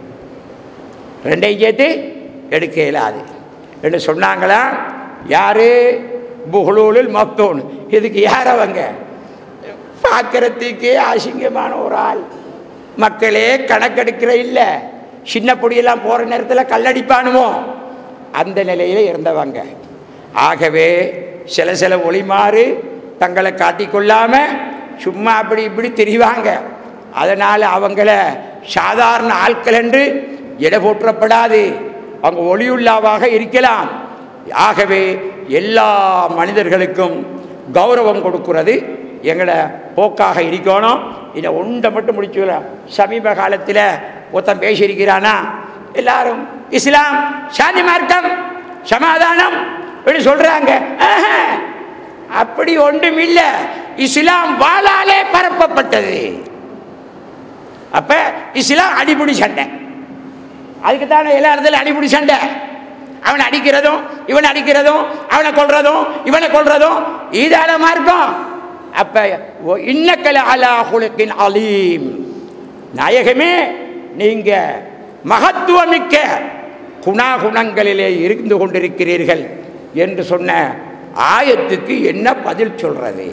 S3: ரெண்டையும் சேர்த்து எடுக்க இயலாது என்று சொன்னாங்களா யாரு புகழூலில் மக்தோன் இதுக்கு யார் அவங்க பார்க்கறதுக்கே அசிங்கமான ஒரு ஆள் மக்களே கணக்கெடுக்கிற இல்லை சின்ன பொடியெல்லாம் போகிற நேரத்தில் கல்லடிப்பானுமோ அந்த நிலையில் இருந்தவங்க ஆகவே சில சில ஒளிமாறு தங்களை காட்டிக்கொள்ளாம சும்மா அப்படி இப்படி தெரிவாங்க அதனால் அவங்கள சாதாரண ஆட்கள் என்று எடை போற்றப்படாது அவங்க ஒளியுள்ளாவாக இருக்கலாம் ஆகவே எல்லா மனிதர்களுக்கும் கௌரவம் கொடுக்கிறது எங்களை போக்காக இருக்கணும் இதை ஒன்றை மட்டும் முடிச்சுக்கலாம் சமீப காலத்தில் ஒருத்தன் பேசியிருக்கிறானா எல்லாரும் இஸ்லாம் சாந்தி மார்க்கம் சமாதானம் அப்படி சொல்றாங்க ஆஹா, அப்படி ஒன்றும் இல்லை இஸ்லாம் வாளாலே பரப்பப்பட்டது அப்ப இஸ்லாம் அடிபுடி சண்டை அதுக்கு தானே எல்லா இடத்துல அடிபுடி சண்டை அவனை அடிக்கிறதும் இவனை அடிக்கிறதும் அவனை கொல்றதும் இவனை கொல்றதும் இதால மார்க்கம் அப்ப இன்னக்கல அலா ஹுலுக்கின் அலீம் நாயகமே நீங்க மகத்துவமிக்க குணாகுணங்களிலே இருந்து கொண்டிருக்கிறீர்கள் என்று சொன்ன ஆயத்துக்கு என்ன பதில் சொல்றது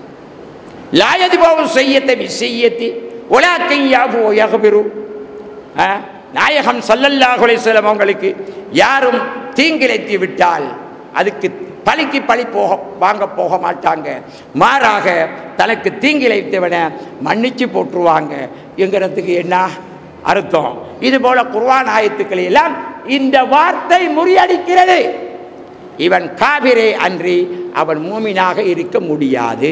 S3: லாயதி பாவு செய்யத்தை விசெய்யத்தி உலாக்கை யாபு யகபிரு ஆ? நாயகம் சல்லல்லாஹு அலைஹி வஸல்லம் அவங்களுக்கு யாரும் தீங்கிழைத்து விட்டால் அதுக்கு பழிக்கு பழி போக வாங்க போக மாட்டாங்க மாறாக தனக்கு தீங்கிழைத்தவனை மன்னிச்சு போட்டுருவாங்க என்கிறதுக்கு என்ன அர்த்தம் இது போல குர்ஆன் ஆயத்துக்களை எல்லாம் இந்த வார்த்தை முறியடிக்கிறது இவன் காபிரே அன்றி அவன் மூமினாக இருக்க முடியாது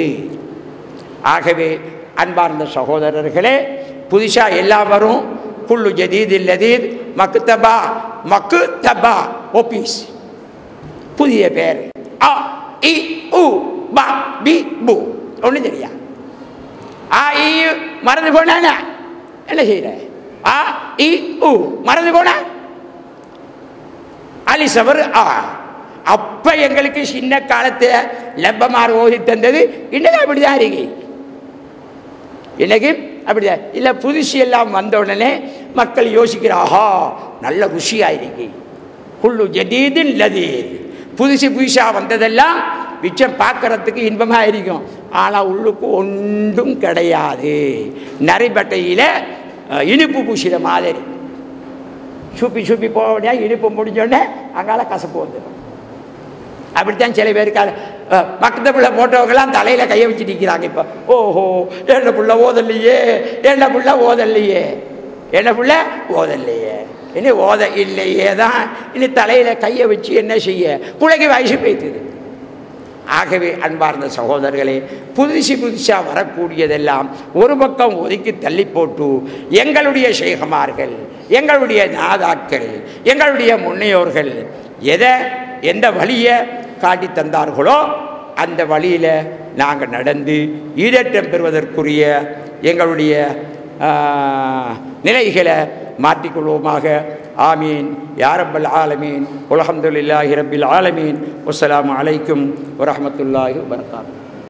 S3: ஆகவே அன்பார்ந்த சகோதரர்களே புதுசாக எல்லாம் வரும் குள்ளு ஜதீத் லதீத் மக்தபா மக்கு தபா ஒபீஸ் புதிய பேர் அ இ உ ப பி பு ஒன்றும் தெரியா ஆ இ உ, மறந்து போனாங்க என்ன செய்யற ஆ இ உ மறந்து போனா அலிசவர் ஆ அப்ப எங்களுக்கு சின்ன காலத்துல லெப்பமார் ஓதி தந்தது இன்னைக்கு அப்படிதான் இருக்கு இன்னைக்கு அப்படிதான் இல்லை புதுசு எல்லாம் வந்த உடனே மக்கள் யோசிக்கிற ஆஹா நல்ல ருசியாயிருக்கு குள்ளு ஜதீதின் லதீத் புதுசு புதுசாக வந்ததெல்லாம் மிச்சம் பார்க்கறதுக்கு இன்பமாக இருக்கும் ஆனால் உள்ளுக்கு ஒன்றும் கிடையாது நரிபட்டையில் அஹ், இனிப்பு பூசிற மாதிரி சூப்பி சூப்பி போக முடியாது இனிப்பு முடிஞ்சோடனே அங்கால கசப்பு வந்துடும் அப்படித்தான் சில பேருக்கு பக்கத்து பிள்ளை போட்டவங்கெல்லாம் தலையில் கையை வச்சு நிற்கிறாங்க இப்போ ஓஹோ என்ன புள்ள ஓதல்லையே என்ன புள்ள ஓதல்லையே என்ன புள்ள ஓதல்லையே இனி ஓத இல்லையே தான் இனி தலையில் கையை வச்சு என்ன செய்ய பிள்ளைக்கு வயசு போய்த்துது ஆகவே அன்பார்ந்த சகோதரர்களே புதுசு புதுசாக வரக்கூடியதெல்லாம் ஒரு பக்கம் ஒதுக்கி தள்ளி போட்டு எங்களுடைய சேகமார்கள் எங்களுடைய நாதாக்கள் எங்களுடைய முன்னையோர்கள் எதை எந்த வழியை காட்டி தந்தார்களோ அந்த வழியில் நாங்கள் நடந்து ஈடேற்றம் பெறுவதற்குரிய எங்களுடைய ஆ, நிலைகளை மாற்றிக்கொள்வோமாக ஆமீன் யாரப்பல் ஆலமீன் உலகம்துல்லாஹி ரப்பில் ஆலமீன் வஸ்ஸலாமு அலைக்கும் வரஹ்மத்துல்லாஹி வபரகாத்துஹு